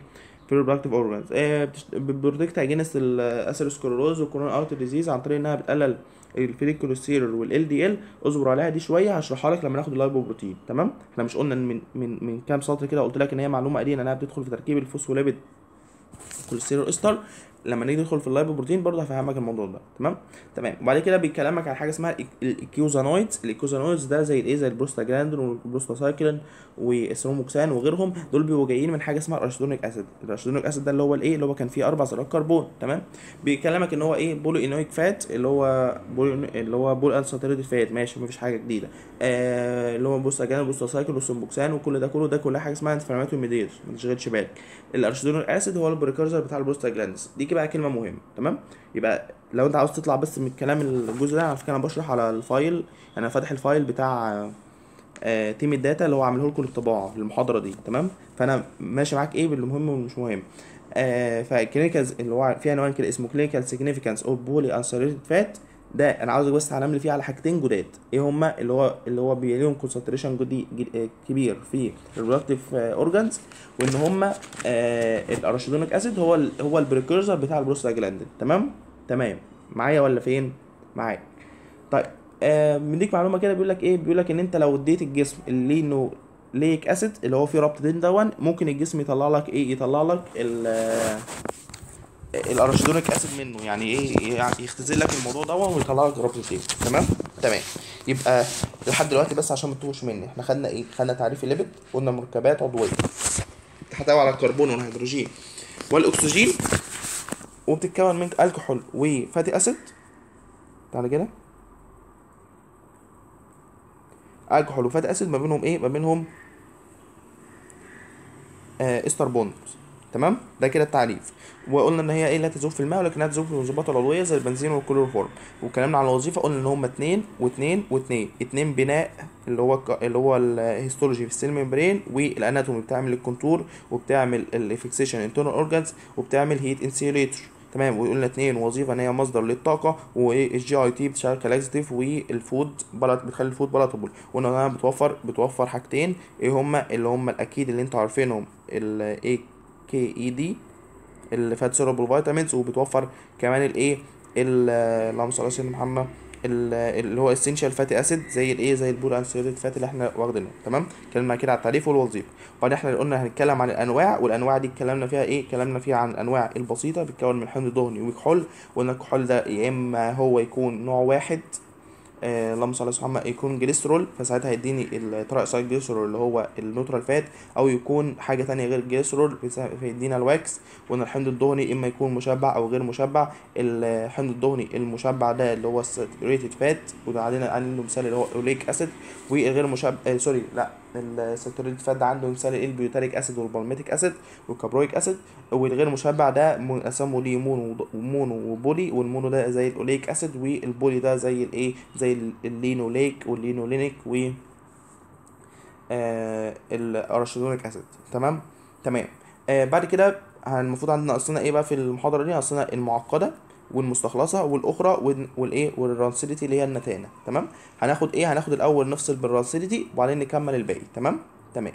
في الريبرودكتيف اورجانز بتبروتكت اجينست الاسيروسكلروز والكورون ارت ديزيز عن طريق انها بتقلل الفيليكولوسيرول والال دي ال اصبر عليها دي شويه هشرحها لك لما ناخد اللايبوبروتين تمام احنا مش قلنا إن من من من كام سطر كده قلت لك ان هي معلومه قديمه انها بتدخل في تركيب الفوسفوليبيد كوليسترول استر لما نيجي ندخل في اللايبوبروتين برضه هفهمك الموضوع ده تمام تمام وبعد كده بيكلمك على حاجه اسمها الايكيوزانويدز الايكيوزانويدز ده زي الايه زي البروستاجلاندين والبروستاسايكلين والسروموكسان وغيرهم دول بيبقوا جايين من حاجه اسمها الارشيدونيك اسيد الارشيدونيك اسيد ده اللي هو الايه اللي هو كان فيه اربع ذرات كربون تمام بيكلمك ان هو ايه بولو اينويك فات اللي هو بولو اللي هو بول انساتوريتد فات ماشي مفيش حاجه جديده آه اللي هو بروستاجلاندين والبروستاسايكلين والسروموكسان وكل ده كله ده كلها حاجه اسمها انفلاماتوري ميدير ما تشغلش بالك الارشيدونيك اسيد هو البريكورسر بتاع البروستاجلاندز دي بقى كلمه مهمه تمام يبقى لو انت عاوز تطلع بس من الكلام الجزء ده على فكره انا بشرح على الفايل يعني انا فاتح الفايل بتاع آه تيم الداتا اللي هو عامله لكم للطباعه للمحاضره دي تمام فانا ماشي معاك ايه باللي مهم والمش مهم آه فكلينيكال اللي هو في عنوان كده اسمه كلينيكال سيجنيفيكانس اوف بولي انساتوريتد فات ده انا عاوزك بس تعلم لي فيه على حاجتين جداد ايه هما اللي هو اللي هو بيليهم كونسنتريشن جدي ج- كبير في الريبرودكتيف اورجانز وان هما آه الاراشيدونيك اسيد هو ال هو البريكورسر بتاع البروستاجلاندين تمام تمام معايا ولا فين معايا طيب آه مديك معلومه كده بيقول لك ايه بيقول لك ان انت لو اديت الجسم اللينو ليك اسيد اللي هو فيه ربطتين دون ممكن الجسم يطلع لك ايه يطلع لك ال الاراشيدونيك اسيد منه يعني ايه يعني يختزل لك الموضوع ده ويطلع لك ربطتين تمام تمام يبقى لحد دلوقتي بس عشان ما تتوهش مني احنا خدنا ايه خدنا تعريف الليبيد قلنا مركبات عضويه تحتوي على الكربون والهيدروجين والاكسجين وبتتكون من الكحول وفاتي اسيد تعالى كده الكحول وفاتي اسيد ما بينهم ايه ما بينهم آه استر بوند تمام ده كده التعريف وقلنا ان هي ايه لا تذوب في الماء ولكنها تذوب في المنظمات العضويه زي البنزين والكلوروفورم واتكلمنا عن الوظيفه قلنا ان هم اتنين واتنين واتنين اتنين بناء اللي هو ك- اللي هو الهيستولوجي في السيل ممبرين والاناتومي بتعمل الكونتور وبتعمل الفيكسيشن انترنال اورجانز وبتعمل هيت انسيوليتور تمام وقلنا اتنين وظيفه ان هي مصدر للطاقه والجي اي تي بتشتغل كلاكسيتيف والفود بلط بتخلي الفود بلطبل وقلنا انها بتوفر بتوفر حاجتين ايه هما اللي هما الاكيد اللي انتوا عارفينهم الاي كي اي دي الفات سولوبل فيتامينز وبتوفر كمان الايه ال- اللهم صل على سيدنا محمد ال- اللي هو اسينشال فاتي اسيد زي الايه زي البول انسيوليت فات اللي احنا واخدينه تمام اتكلمنا كده على التعريف والوظيفه وبعدين احنا قلنا هنتكلم عن الانواع والانواع دي اتكلمنا فيها ايه اتكلمنا فيها عن الانواع البسيطه بتتكون من حمض دهني وكحول وقلنا الكحول ده يا اما هو يكون نوع واحد آه، اللهم صل على سيدنا محمد يكون جليسترول فساعتها هيديني الترايسايد جليسترول اللي هو النوترال فات او يكون حاجه تانية غير الجليسترول فيسا- فيدينا الواكس وان الحمض الدهني اما يكون مشبع او غير مشبع الحمض الدهني المشبع ده اللي هو الساتوريتد فات وده عندنا عنده مثال اللي هو اوليك اسيد والغير مشبع آه سوري لا الساتوريتد فات ده عنده مثال البيوتاريك اسيد والبالميتيك اسيد والكابرويك اسيد والغير مشبع ده منقسمه ليه مونو ومونو وبولي والمونو ده زي الاوليك اسيد والبولي ده زي الايه زي ال- اللينوليك واللينولينيك و آه الاراشيدونيك اسيد تمام تمام آه بعد كده هن- المفروض عندنا اصلنا ايه بقى في المحاضره دي اصلنا المعقده والمستخلصه والاخرى وال- والايه والرانسيديتي اللي هي النتانه تمام هناخد ايه هناخد الاول نفصل بالرانسيديتي وبعدين نكمل الباقي تمام تمام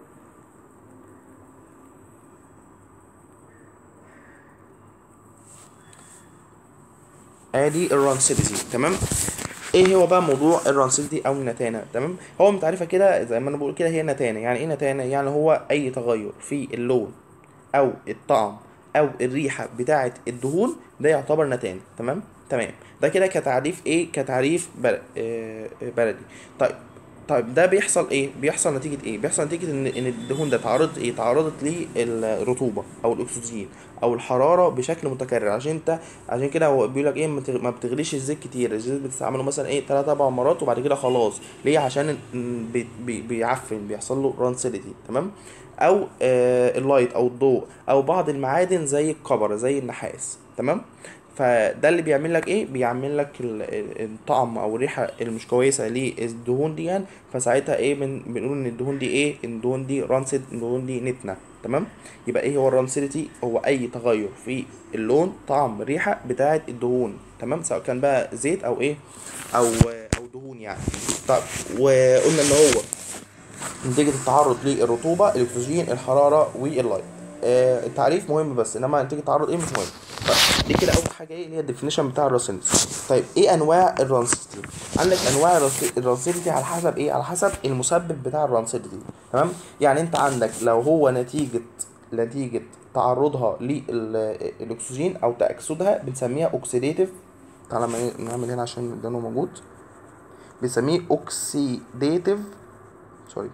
ادي الرانسيديتي تمام ايه هو بقى موضوع الرانسيديتي او النتانه تمام هو متعرفه كده زي ما انا بقول كده هي نتانه يعني ايه نتانه يعني هو اي تغير في اللون او الطعم او الريحه بتاعه الدهون ده يعتبر نتانه تمام تمام ده كده كتعريف ايه كتعريف بل... آه آه، بلدي طيب طيب ده بيحصل ايه بيحصل نتيجه ايه بيحصل نتيجه ان ان الدهون ده تعرضت ايه تعرضت للرطوبه او الاكسجين او الحراره بشكل متكرر عشان انت عشان كده هو بيقول لك ايه ما تغ- ما بتغليش الزيت كتير الزيت بتستعمله مثلا ايه 3 4 مرات وبعد كده خلاص ليه عشان ال- بي بي بيعفن بيحصل له رانسيديتي تمام او آه اللايت او الضوء او بعض المعادن زي الكبر زي النحاس تمام فده اللي بيعمل لك ايه بيعمل لك ال- ال- الطعم او الريحه اللي مش كويسه للدهون دي يعني فساعتها ايه بن بنقول ان الدهون دي ايه ان الدهون دي رانسد الدهون دي نتنه تمام يبقى ايه هو الرانسيديتي هو اي تغير في اللون طعم ريحه بتاعه الدهون تمام سواء كان بقى زيت او ايه او او دهون يعني طب وقلنا ان هو نتيجة التعرض للرطوبة الأكسجين الحرارة واللايت آه التعريف مهم بس انما نتيجه التعرض ايه مش مهم طيب دي كده اول حاجه ايه اللي هي الديفينيشن بتاع الرانسيتي طيب ايه انواع الرانسيتي عندك انواع الرانسيتي على حسب ايه على حسب المسبب بتاع الرانسيتي تمام يعني انت عندك لو هو نتيجه نتيجه تعرضها للاكسجين او تاكسدها بنسميها اوكسيديتيف تعالى نعمل هنا عشان لانه موجود بنسميه اوكسيديتيف سوري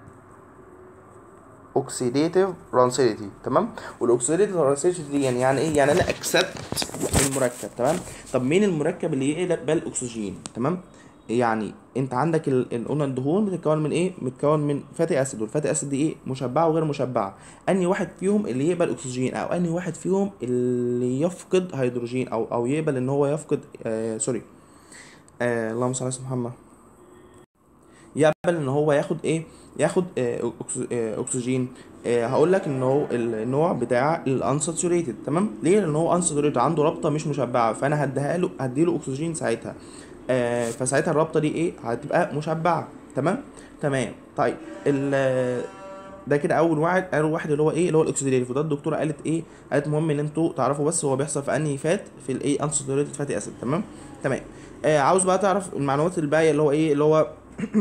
اوكسيديتيف رانسيتي تمام والاوكسيديتيف رانسيتي دي يعني يعني ايه يعني انا اكسدت المركب تمام طب مين المركب اللي يقلب الاكسجين تمام يعني انت عندك قلنا الدهون بتتكون من ايه بتتكون من فاتي اسيد والفاتي اسيد دي ايه مشبعه وغير مشبعه انهي واحد فيهم اللي يقبل اكسجين او انهي واحد فيهم اللي يفقد هيدروجين او او يقبل ان هو يفقد آه سوري آه اللهم صل على محمد يقبل ان هو ياخد ايه ياخد آه اكسجين آه هقول لك ان هو النوع بتاع الانساتوريتد تمام ليه لان هو انساتوريتد عنده رابطه مش مشبعه فانا هديها له هديله اكسجين ساعتها آه فساعتها الرابطه دي ايه هتبقى مشبعه تمام تمام طيب ال ده كده اول واحد اول واحد اللي هو ايه اللي هو الاكسيديتيف وده الدكتوره قالت ايه قالت مهم ان انتوا تعرفوا بس هو بيحصل في انهي فات في الايه انساتوريتد فاتي اسيد تمام تمام آه عاوز بقى تعرف المعلومات الباقيه اللي هو ايه اللي هو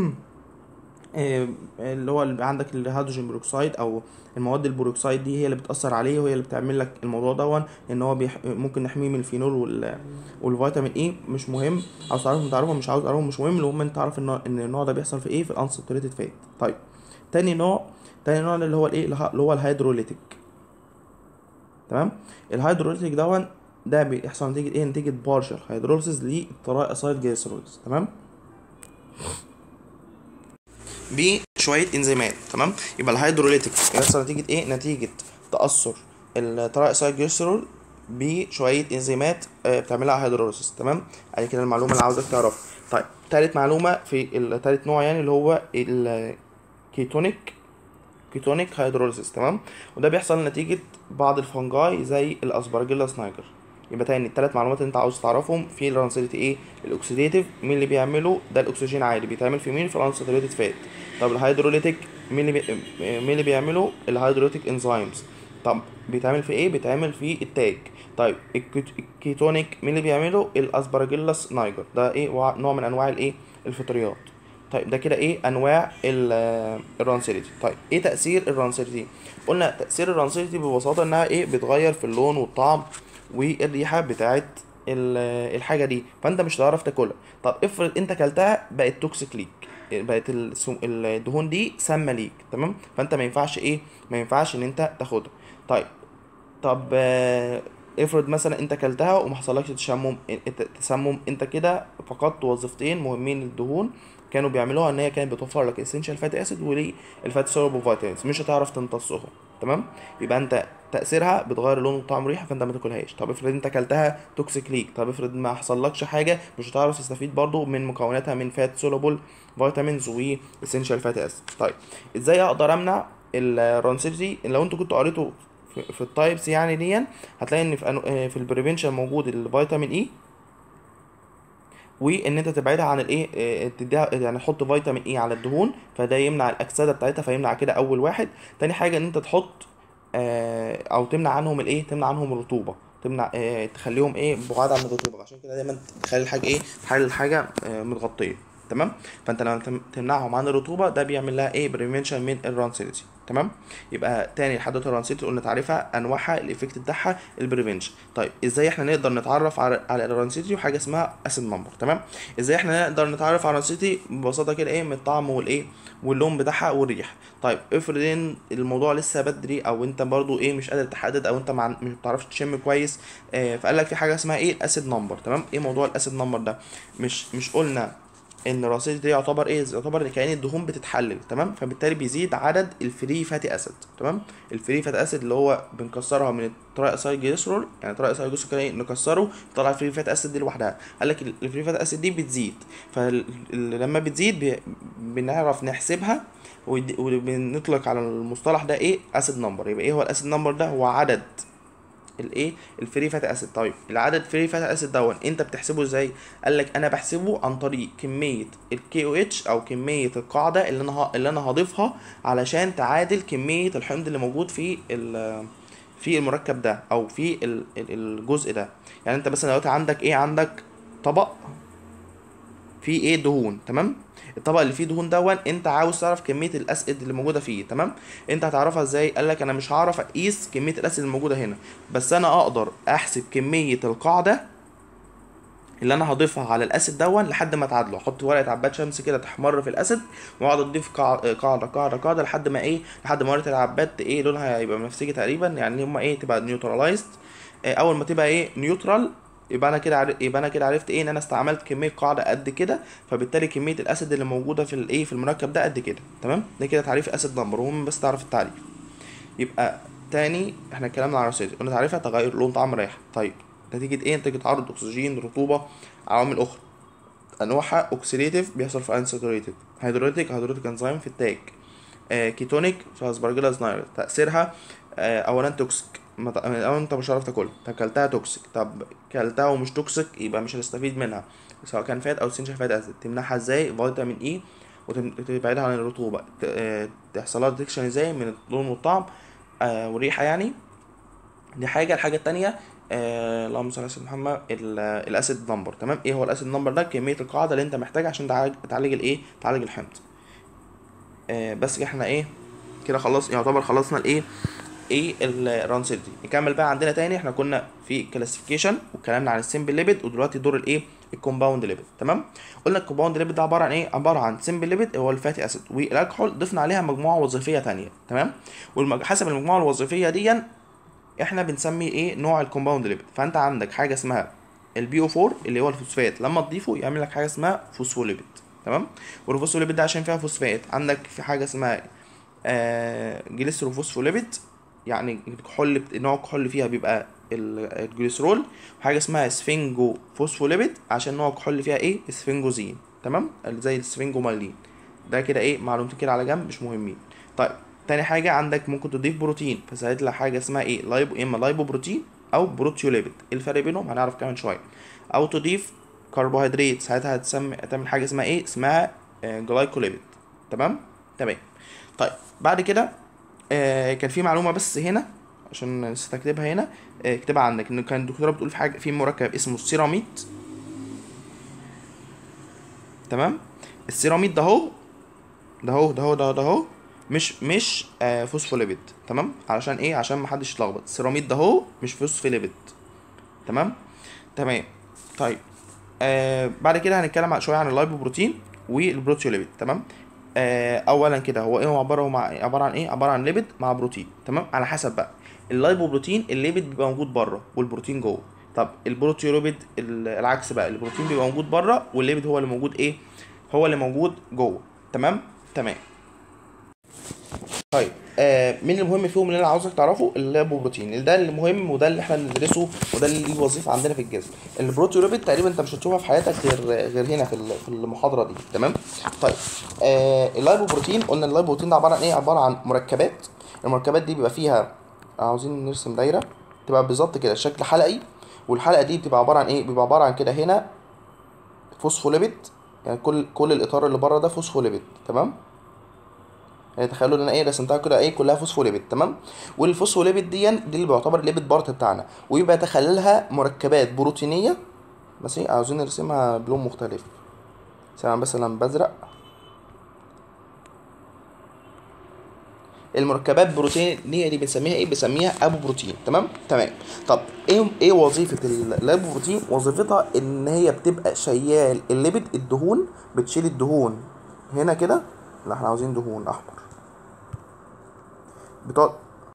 اللي هو اللي عندك الهيدروجين بروكسيد او المواد البروكسيد دي هي اللي بتاثر عليه وهي اللي بتعمل لك الموضوع دون ان هو بيح... ممكن نحميه من الفينول وال... والفيتامين اي مش مهم عاوز تعرفهم تعرفهم مش عاوز تعرفهم مش مهم المهم انت تعرف ان ان النوع ده بيحصل في ايه في الانساتوريتد فات طيب تاني نوع تاني نوع اللي هو الايه اللي هو الهيدروليتيك تمام الهيدروليتيك دون ده بيحصل نتيجه ايه نتيجه بارشل هيدروليسيس للترايسايد جليسرولز تمام بشويه انزيمات تمام يبقى الهيدروليتيك بيحصل نتيجه ايه نتيجه تاثر الترايسايد جليسرول بشويه انزيمات بتعملها هيدروليسيس تمام ادي كده المعلومه اللي عاوزك تعرفها طيب تالت معلومه في التالت نوع يعني اللي هو الكيتونيك كيتونيك هيدروليسيس تمام وده بيحصل نتيجه بعض الفنجاي زي الاسبرجيلاس نايجر يبقى تاني التلات معلومات اللي انت عاوز تعرفهم في الرانسيتي ايه الاكسيديتيف مين اللي بيعمله ده الاكسجين عادي بيتعمل في مين في الانساتوريتد فات طب الهيدروليتيك مين اللي بي... مين اللي بيعمله الهيدروليتيك انزيمز طب بيتعمل في ايه بيتعمل في التاج طيب الكيتونيك مين اللي بيعمله الاسبرجيلاس نايجر ده ايه نوع من انواع الايه الفطريات طيب ده كده ايه انواع الرانسيتي طيب ايه تاثير الرانسيتي قلنا تاثير الرانسيتي ببساطه انها ايه بتغير في اللون والطعم والريحه بتاعت الحاجه دي فانت مش هتعرف تاكلها طب افرض انت اكلتها بقت توكسيك ليك بقت الدهون دي سامه ليك تمام فانت ما ينفعش ايه ما ينفعش ان انت تاخدها طيب طب افرض مثلا انت اكلتها وما حصلكش تشمم تسمم انت كده فقدت وظيفتين مهمين للدهون كانوا بيعملوها ان هي كانت بتوفر لك اسينشال فاتي اسيد والفاتي سولوبل فيتامينز مش هتعرف تمتصهم تمام يبقى انت تاثيرها بتغير اللون وطعم وريحه فانت ما تاكلهاش طب افرض انت اكلتها توكسيك ليك طب افرض ما حصلكش حاجه مش هتعرف تستفيد برضو من مكوناتها من فات سولوبل فيتامينز واسينشال فاتي اسيد طيب ازاي اقدر امنع الرانسيتي لو انتوا كنتوا قريتوا في التايبس يعني دي هتلاقي ان في في البريفنشن موجود الفيتامين اي وان انت تبعدها عن الايه تديها يعني تحط فيتامين اي على الدهون فده يمنع الاكسده بتاعتها فيمنع كده اول واحد تاني حاجه ان انت تحط او تمنع عنهم الايه تمنع عنهم الرطوبه تمنع اه تخليهم ايه بعاد عن الرطوبه عشان كده دايما تخلي الحاجه ايه تخلي الحاجه اه متغطيه تمام فانت لما تمنعهم عن الرطوبه ده بيعمل لها ايه بريفنشن من الرانسيتي تمام يبقى تاني لحد دلوقتي الرانسيتي قلنا تعريفها انواعها الايفكت بتاعها البريفنشن طيب ازاي احنا نقدر نتعرف على على الرانسيتي وحاجه اسمها اسيد نمبر تمام ازاي احنا نقدر نتعرف على الرانسيتي ببساطه كده ايه من الطعم والايه واللون بتاعها والريحه طيب افرض ان الموضوع لسه بدري او انت برضو ايه مش قادر تحدد او انت مع مش بتعرفش تشم كويس آه فقال لك في حاجه اسمها ايه الاسيد نمبر تمام ايه موضوع الاسيد نمبر ده مش مش قلنا ان الرصيد دي يعتبر ايه يعتبر كأن الدهون بتتحلل تمام فبالتالي بيزيد عدد الفري فاتي اسيد تمام الفري فاتي اسيد اللي هو بنكسرها من الترايسايد جليسرول يعني الترايسايد جليسرول كده نكسره طلع الفري فاتي اسيد دي لوحدها قال لك الفري فاتي اسيد دي بتزيد فلما بتزيد بي... بنعرف نحسبها وبنطلق على المصطلح ده ايه اسيد نمبر يبقى ايه هو الاسيد نمبر ده هو عدد الايه الفري فاتي اسيد طيب العدد فري فاتي اسيد دون انت بتحسبه ازاي قال لك انا بحسبه عن طريق كميه الكي او اتش او كميه القاعده اللي انا ه- اللي انا هضيفها علشان تعادل كميه الحمض اللي موجود في ال- في المركب ده او في ال- ال- الجزء ده يعني انت مثلا دلوقتي عندك ايه عندك طبق فيه ايه دهون تمام الطبق اللي فيه دهون دون انت عاوز تعرف كميه الاسيد اللي موجوده فيه تمام انت هتعرفها ازاي قال لك انا مش هعرف اقيس كميه الاسيد اللي موجوده هنا بس انا اقدر احسب كميه القاعده اللي انا هضيفها على الاسيد دون لحد ما اتعادله احط ورقه عباد شمس كده تحمر في الاسيد واقعد اضيف قاع- قاعده قاعده قاعده لحد ما ايه لحد ما ورقه العباد ايه لونها هيبقى بنفسجي تقريبا يعني هما ايه تبقى نيوتراليزد اول ما تبقى ايه نيوترال يبقى انا كده عرف يبقى انا كده عرفت ايه ان انا استعملت كميه قاعده قد كده فبالتالي كميه الاسيد اللي موجوده في الايه في المركب ده قد كده تمام ده كده تعريف الاسيد نمبر وهم بس تعرف التعريف يبقى تاني احنا اتكلمنا عن الرصيد قلنا تعريفها تغير لون طعم ريحه طيب نتيجه ايه نتيجه تعرض اكسجين رطوبه عوامل اخرى انواعها اوكسيديتيف بيحصل في انساتوريتد هيدروليتيك هيدروليتيك انزيم في التاج آه كيتونيك في اسبرجيلاس ناير تاثيرها آه اولا توكسيك ما ت- اولا انت مش هتعرف تاكلها طب كلتها توكسيك طب كلتها ومش توكسيك يبقى مش هتستفيد منها سواء كان فات او سنشن فات اسيد تمنعها ازاي فيتامين اي وتبعدها عن الرطوبه ت- آه، تحصل لها ديتكشن ازاي من اللون والطعم آه والريحه يعني دي حاجه الحاجه التانية آه اللهم صل على سيدنا محمد ال- الاسيد نمبر تمام ايه هو الاسيد نمبر ده كميه القاعده اللي انت محتاجها عشان تعالج تعالج الايه تعالج الحمض آه بس احنا ايه كده خلاص يعتبر خلصنا الايه ايه الرانسيل دي نكمل بقى عندنا تاني احنا كنا في كلاسيفيكيشن واتكلمنا عن السمبل ليبيد ودلوقتي دور الايه الكومباوند ليبيد تمام قلنا الكومباوند ليبيد ده عباره عن ايه عباره عن سمبل ليبيد هو الفاتي اسيد والكحول ضفنا عليها مجموعه وظيفيه تانية تمام وحسب المجموعه الوظيفيه دي احنا بنسمي ايه نوع الكومباوند ليبيد فانت عندك حاجه اسمها البي او 4 اللي هو الفوسفات لما تضيفه يعمل لك حاجه اسمها فوسفوليبيد تمام والفوسفوليبيد ده عشان فيها فوسفات عندك في حاجه اسمها آه جليسروفوسفوليبيد يعني الكحول بت- نوع الكحول فيها بيبقى ال- الجليسرول وحاجه اسمها سفنجو فوسفوليبيد عشان نوع الكحول فيها ايه سفنجوزين تمام اللي زي السفنجومايلين ده كده ايه معلومتين كده على جنب مش مهمين طيب تاني حاجة عندك ممكن تضيف بروتين فساعتها لك حاجة اسمها ايه لايبو اما لايبو بروتين او بروتيوليبيد ايه الفرق بينهم هنعرف كمان شوية او تضيف كربوهيدرات ساعتها هتسمي هتعمل حاجة اسمها ايه اسمها آه جلايكوليبيد تمام تمام طيب بعد كده آه كان في معلومة بس هنا عشان نسيت اكتبها هنا آه، اكتبها عندك ان كان الدكتورة بتقول في حاجة في مركب اسمه السيراميد تمام السيراميد ده اهو ده اهو ده اهو ده ده اهو مش مش آه فوسفوليبيد تمام علشان ايه عشان محدش يتلخبط السيراميد ده اهو مش فوسفوليبيد تمام تمام طيب آه بعد كده هنتكلم عن- شويه عن اللايبوبروتين والبروتيوليبيد تمام آه اولا كده هو ايه هو عباره هو مع عباره عن ايه عباره عن ليبيد مع بروتين تمام على حسب بقى اللايبوبروتين الليبيد بيبقى موجود بره والبروتين جوه طب البروتيوليبيد ال- العكس بقى البروتين بيبقى موجود بره والليبيد هو اللي موجود ايه هو اللي موجود جوه تمام تمام طيب آه مين المهم فيهم اللي انا عاوزك تعرفه الليبوبروتين ده اللي مهم وده اللي احنا بندرسه وده اللي ليه وظيفه عندنا في الجسم البروتيوليبيد تقريبا انت مش هتشوفها في حياتك غير غير هنا في ال- في المحاضره دي تمام طيب آه اللايبوبروتين قلنا اللايبوبروتين ده عباره عن ايه عباره عن مركبات المركبات دي بيبقى فيها عاوزين نرسم دايره تبقى بالظبط كده شكل حلقي والحلقه دي بتبقى عباره عن ايه بيبقى عباره عن كده هنا فوسفوليبيد يعني كل كل الاطار اللي بره ده فوسفوليبيد تمام يعني تخيلوا ان انا ايه رسمتها كده ايه كلها فوسفوليبيد تمام والفوسفوليبيد دي دي اللي بيعتبر الليبيد بارت بتاعنا ويبقى يتخللها مركبات بروتينيه بس ايه عاوزين نرسمها بلون مختلف مثلا مثلا بزرق المركبات بروتينيه دي بنسميها ايه بنسميها ابو بروتين تمام تمام طب ايه ايه وظيفه الابو بروتين وظيفتها ان هي بتبقى شيال الليبيد الدهون بتشيل الدهون هنا كده لا احنا عاوزين دهون احمر بتقعد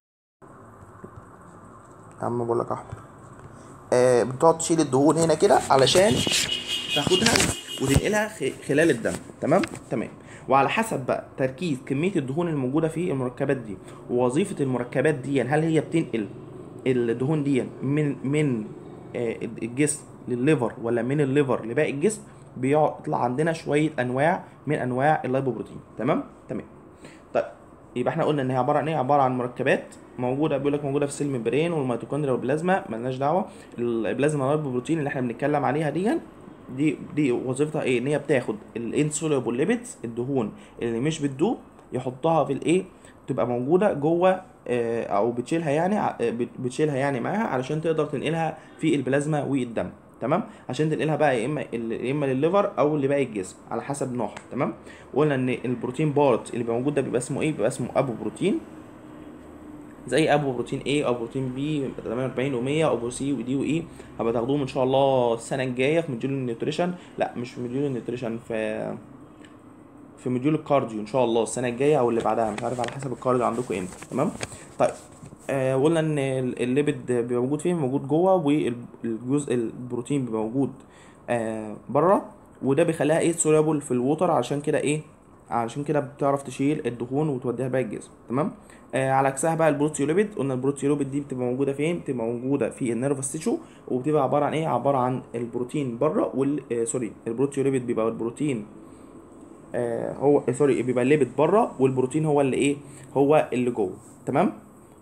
يا عم بقول لك احمر آه بتقعد تشيل الدهون هنا كده علشان تاخدها وتنقلها خ- خلال الدم تمام تمام وعلى حسب بقى تركيز كميه الدهون الموجوده في المركبات دي ووظيفه المركبات دي هل هي بتنقل الدهون دي من من آه، الجسم للليفر ولا من الليفر لباقي الجسم بيطلع عندنا شويه انواع من انواع اللايبوبروتين تمام تمام طيب يبقى احنا قلنا ان هي عباره عن ايه عباره عن مركبات موجوده بيقول لك موجوده في سيل ممبرين والميتوكوندريا والبلازما ملناش دعوه البلازما لايبوبروتين اللي احنا بنتكلم عليها دي دي دي وظيفتها ايه ان هي بتاخد الانسوليبل ليبيدز الدهون اللي مش بتدوب يحطها في الايه تبقى موجوده جوه آه، او بتشيلها يعني ع- آه، بت- بتشيلها يعني معاها علشان تقدر تنقلها في البلازما والدم تمام عشان تنقلها بقى يا اما ال- يا اما للليفر او لباقي الجسم على حسب نوعها تمام وقلنا ان البروتين بارت اللي بيبقى موجود ده بيبقى اسمه ايه بيبقى اسمه ابو بروتين زي ابو بروتين A او بروتين B 48 و100 او سي ودي واي هبقى تاخدوهم ان شاء الله السنه الجايه في مديول النيوتريشن لا مش في مديول النيوتريشن في في مديول الكارديو ان شاء الله السنه الجايه او اللي بعدها مش عارف على حسب الكارديو عندكم امتى تمام طيب آه قلنا ان ال- الليبيد بيبقى موجود فين موجود جوه والجزء البروتين بيبقى موجود آه بره وده بيخليها ايه سوليبل في الووتر عشان كده ايه علشان كده بتعرف تشيل الدهون وتوديها باقي الجسم تمام آه على عكسها بقى البروتيوليبيد قلنا البروتيوليبيد دي بتبقى موجوده فين بتبقى موجوده في النيرفس تيشو وبتبقى عباره عن ايه عباره عن البروتين بره وال آه سوري البروتيوليبيد بيبقى البروتين آه هو آه سوري بيبقى الليبيد بره والبروتين هو اللي ايه هو اللي جوه تمام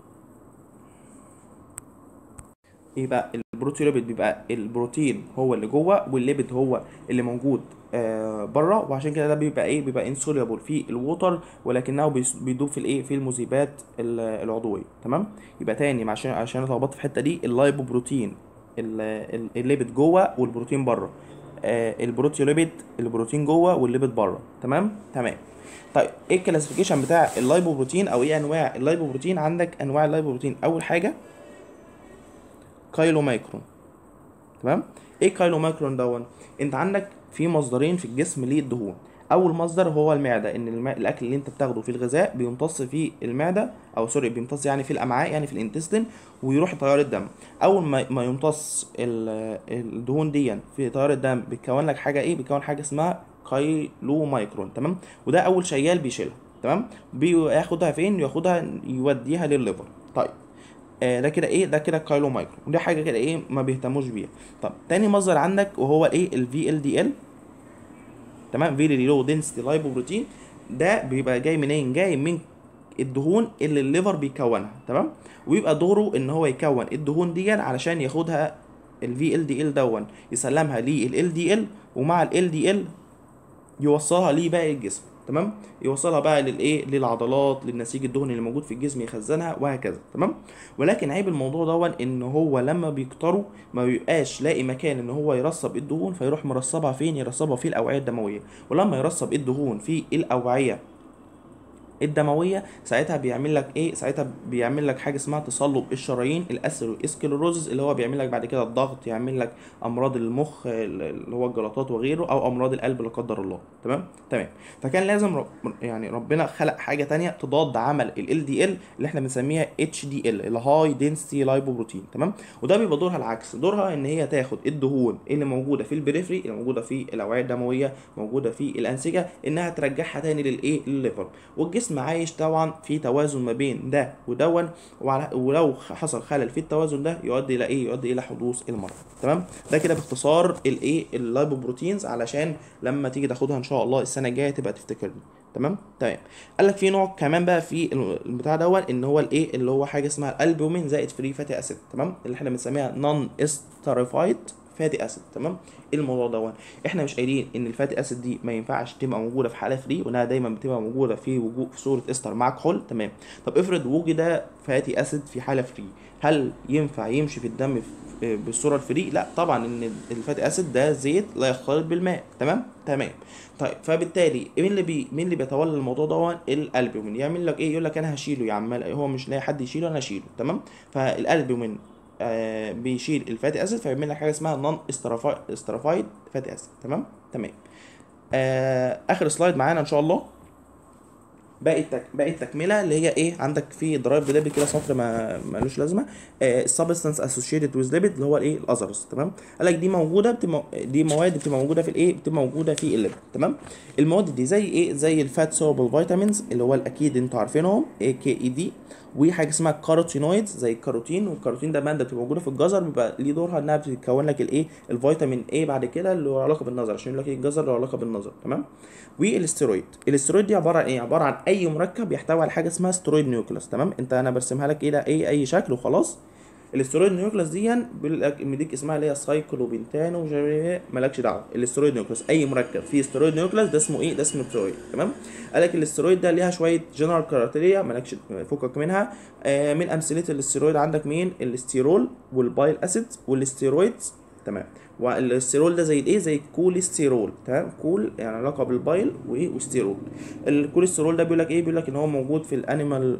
يبقى البروتيوليبيد بيبقى البروتين هو اللي جوه والليبيد هو اللي موجود آه بره وعشان كده ده بيبقى ايه بيبقى انسوليبل في الووتر ولكنه بيس- بيدوب في الايه في المذيبات ال- العضويه تمام يبقى تاني عشان عشان اتلخبطت في الحته دي اللايبوبروتين ال- ال- الليبيد جوه والبروتين بره آه البروتيوليبيد البروتين جوه والليبيد بره تمام تمام طيب ايه الكلاسيفيكيشن بتاع اللايبوبروتين او ايه انواع اللايبوبروتين عندك انواع اللايبوبروتين اول حاجه كايلو مايكرون تمام ايه كايلو مايكرون دون انت عندك في مصدرين في الجسم للدهون اول مصدر هو المعده ان الم... الاكل اللي انت بتاخده في الغذاء بيمتص في المعده او سوري بيمتص يعني في الامعاء يعني في الانتستين ويروح تيار الدم اول ما, ما يمتص ال... الدهون دي في تيار الدم بيتكون لك حاجه ايه بيكون حاجه اسمها كايلو مايكرون تمام وده اول شيال بيشيلها تمام بياخدها فين ياخدها يوديها للليفر طيب آه، ده كده ايه ده كده كايلو مايكرو ودي حاجه كده ايه ما بيهتموش بيها طب تاني مصدر عندك وهو ايه الفي ال دي ال تمام فيري لو دنسيتي لايبوبروتين ده بيبقى جاي منين جاي من الدهون اللي الليفر بيكونها تمام ويبقى دوره ان هو يكون الدهون دي علشان ياخدها الفي ال دي ال دون يسلمها لل دي ال ومع ال دي ال يوصلها لباقي الجسم تمام يوصلها بقى للايه للعضلات للنسيج الدهني اللي موجود في الجسم يخزنها وهكذا تمام ولكن عيب الموضوع دون ان هو لما بيكتروا ما بيبقاش لاقي مكان ان هو يرسب الدهون فيروح مرسبها فين يرسبها في الاوعيه الدمويه ولما يرسب الدهون في الاوعيه الدمويه ساعتها بيعمل لك ايه ساعتها بيعمل لك حاجه اسمها تصلب الشرايين الاسكلروزز اللي هو بيعمل لك بعد كده الضغط يعمل لك امراض المخ اللي هو الجلطات وغيره او امراض القلب لا قدر الله تمام تمام فكان لازم رب يعني ربنا خلق حاجه تانية تضاد عمل ال دي ال اللي احنا بنسميها اتش دي ال اللي هاي دنسيتي لايبوبروتين تمام وده بيبقى دورها العكس دورها ان هي تاخد الدهون اللي موجوده في البريفري اللي موجوده في الاوعيه الدمويه موجوده في الانسجه انها ترجعها تاني للايه للليفر والجسم عايش طبعا في توازن ما بين ده ودون وعلى ولو حصل خلل في التوازن ده يؤدي الى ايه يؤدي الى حدوث المرض تمام ده كده باختصار الايه اللايبوبروتينز علشان لما تيجي تاخدها ان شاء الله السنه الجايه تبقى تفتكرني تمام تمام قال لك في نوع كمان بقى في البتاع دوت ان هو الايه اللي هو حاجه اسمها الالبومين زائد فري فاتي اسيد تمام اللي احنا بنسميها نون استريفايد فاتي اسيد تمام ايه الموضوع دوت احنا مش قايلين ان الفاتي اسيد دي ما ينفعش تبقى موجوده في حاله فري وانها دايما بتبقى موجوده في وجود في صوره استر مع كحول تمام طب افرض وجد فاتي اسيد في حاله فري هل ينفع يمشي في الدم في بالصوره الفري لا طبعا ان الفاتي اسيد ده زيت لا يختلط بالماء تمام تمام طيب فبالتالي مين اللي بي مين اللي بيتولى الموضوع دوت الالبومين يعمل لك ايه يقول لك انا هشيله يا عم هو مش لاقي حد يشيله انا هشيله تمام فالالبومين آه بيشيل الفاتي اسيد فيعمل لك حاجه اسمها نون استرافايد فاتي اسيد تمام تمام آه اخر سلايد معانا ان شاء الله باقي التك... باقي التكمله اللي هي ايه عندك في درايف ليبيد كده سطر ما ملوش لازمه السبستانس اسوشيتد ويز ليبيد اللي هو الايه الاذرز تمام قال لك دي موجوده بتم... دي مواد بتبقى موجوده في الايه بتبقى موجوده في الليبيد تمام المواد دي زي ايه زي الفات سولبل فيتامينز اللي هو الاكيد انتوا عارفينهم اي كي اي دي وحاجه اسمها كاروتينويدز زي الكاروتين والكاروتين ده ماده بتبقى موجوده في الجزر بيبقى ليه دورها انها بتكون لك الايه الفيتامين اي بعد كده اللي له علاقه بالنظر عشان يقول لك ايه الجزر له علاقه بالنظر تمام والاسترويد الاسترويد دي عباره عن ايه عباره عن اي مركب يحتوي على حاجه اسمها سترويد نيوكليس تمام انت انا برسمها لك ايه ده ايه اي شكل وخلاص الاسترويد نيوكليس دي بيقول لك مديك اسمها اللي هي سايكلوبنتان ومش عارف ايه مالكش دعوه الاسترويد نيوكليس اي مركب فيه استرويد نيوكليس ده اسمه ايه ده اسمه استرويد تمام قال لك الاسترويد ده ليها شويه جنرال كرايتيريا مالكش فكك منها آه من امثله الاسترويد عندك مين الاستيرول والبايل اسيد والاستيرويدز تمام والاستيرول ده زي الايه زي الكوليسترول تمام كول يعني علاقه بالبايل وايه واستيرول الكوليسترول ده بيقول لك ايه بيقول لك ان هو موجود في الانيمال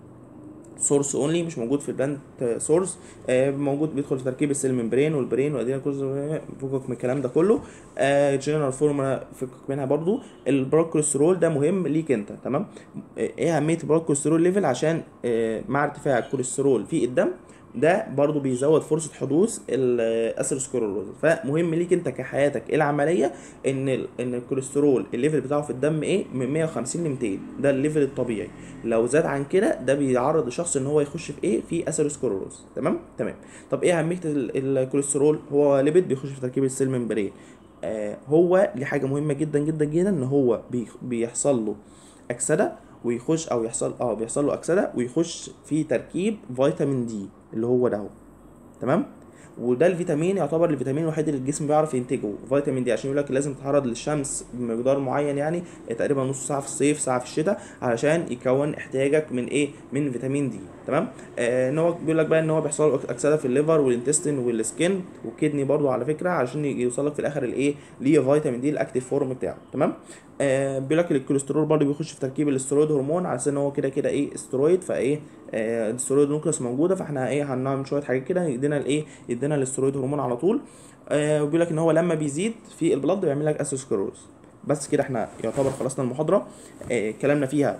سورس اونلي مش موجود في البلانت سورس آه موجود بيدخل في تركيب السيل ممبرين والبرين وادينا كل فكك من الكلام ده كله آه جنرال فورمولا فكك منها برضو البروكوليسترول ده مهم ليك انت تمام آه ايه اهميه البروكوليسترول ليفل عشان آه مع ارتفاع الكوليسترول في الدم ده برضو بيزود فرصه حدوث الاسيروسكلروز فمهم ليك انت كحياتك العمليه ان ال ان الكوليسترول الليفل بتاعه في الدم ايه من 150 ل 200 ده الليفل الطبيعي لو زاد عن كده ده بيعرض الشخص ان هو يخش في ايه في اسيروسكلروز تمام تمام طب ايه اهميه الكوليسترول هو ليبيد بيخش في تركيب السيل ممبرين آه هو ليه حاجه مهمه جدا جدا جدا ان هو بيحصل له اكسده ويخش او يحصل اه بيحصل له اكسده ويخش في تركيب فيتامين دي اللي هو ده اهو تمام وده الفيتامين يعتبر الفيتامين الوحيد اللي الجسم بيعرف ينتجه فيتامين دي عشان يقول لك لازم تتعرض للشمس بمقدار معين يعني تقريبا نص ساعه في الصيف ساعه في الشتاء علشان يكون احتياجك من ايه من فيتامين دي تمام آه ان هو بيقول لك بقى ان هو بيحصل له اكسده في الليفر والانتستين والسكين والكدني برضو على فكره عشان يوصل لك في الاخر الايه ليه فيتامين دي الاكتيف فورم بتاعه تمام آه بيقول لك الكوليسترول برضو بيخش في تركيب الاسترويد هرمون على اساس ان هو كده كده ايه استرويد فايه آه الاسترويد نوكلس موجوده فاحنا ايه هنعمل شويه حاجات كده يدينا الايه يدينا الاسترويد هرمون على طول آه وبيقول لك ان هو لما بيزيد في البلد بيعمل لك اسيسكلروز بس كده احنا يعتبر خلصنا المحاضره آه كلامنا فيها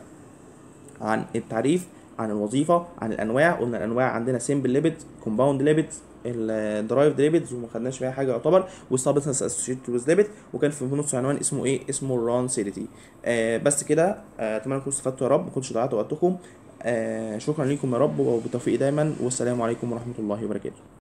عن التعريف عن الوظيفه عن الانواع قلنا الانواع عندنا سيمبل ليبيد كومباوند ليبيد الدرايفد ليبيدز وما خدناش فيها حاجه يعتبر والسبستنس اسوشيتد ويز ليبيد وكان في نص عنوان اسمه ايه اسمه الرانسيديتي آه بس كده آه اتمنى تكونوا استفدتوا يا رب ما كنتش ضيعت وقتكم آه شكرا لكم يا رب وبالتوفيق دايما والسلام عليكم ورحمه الله وبركاته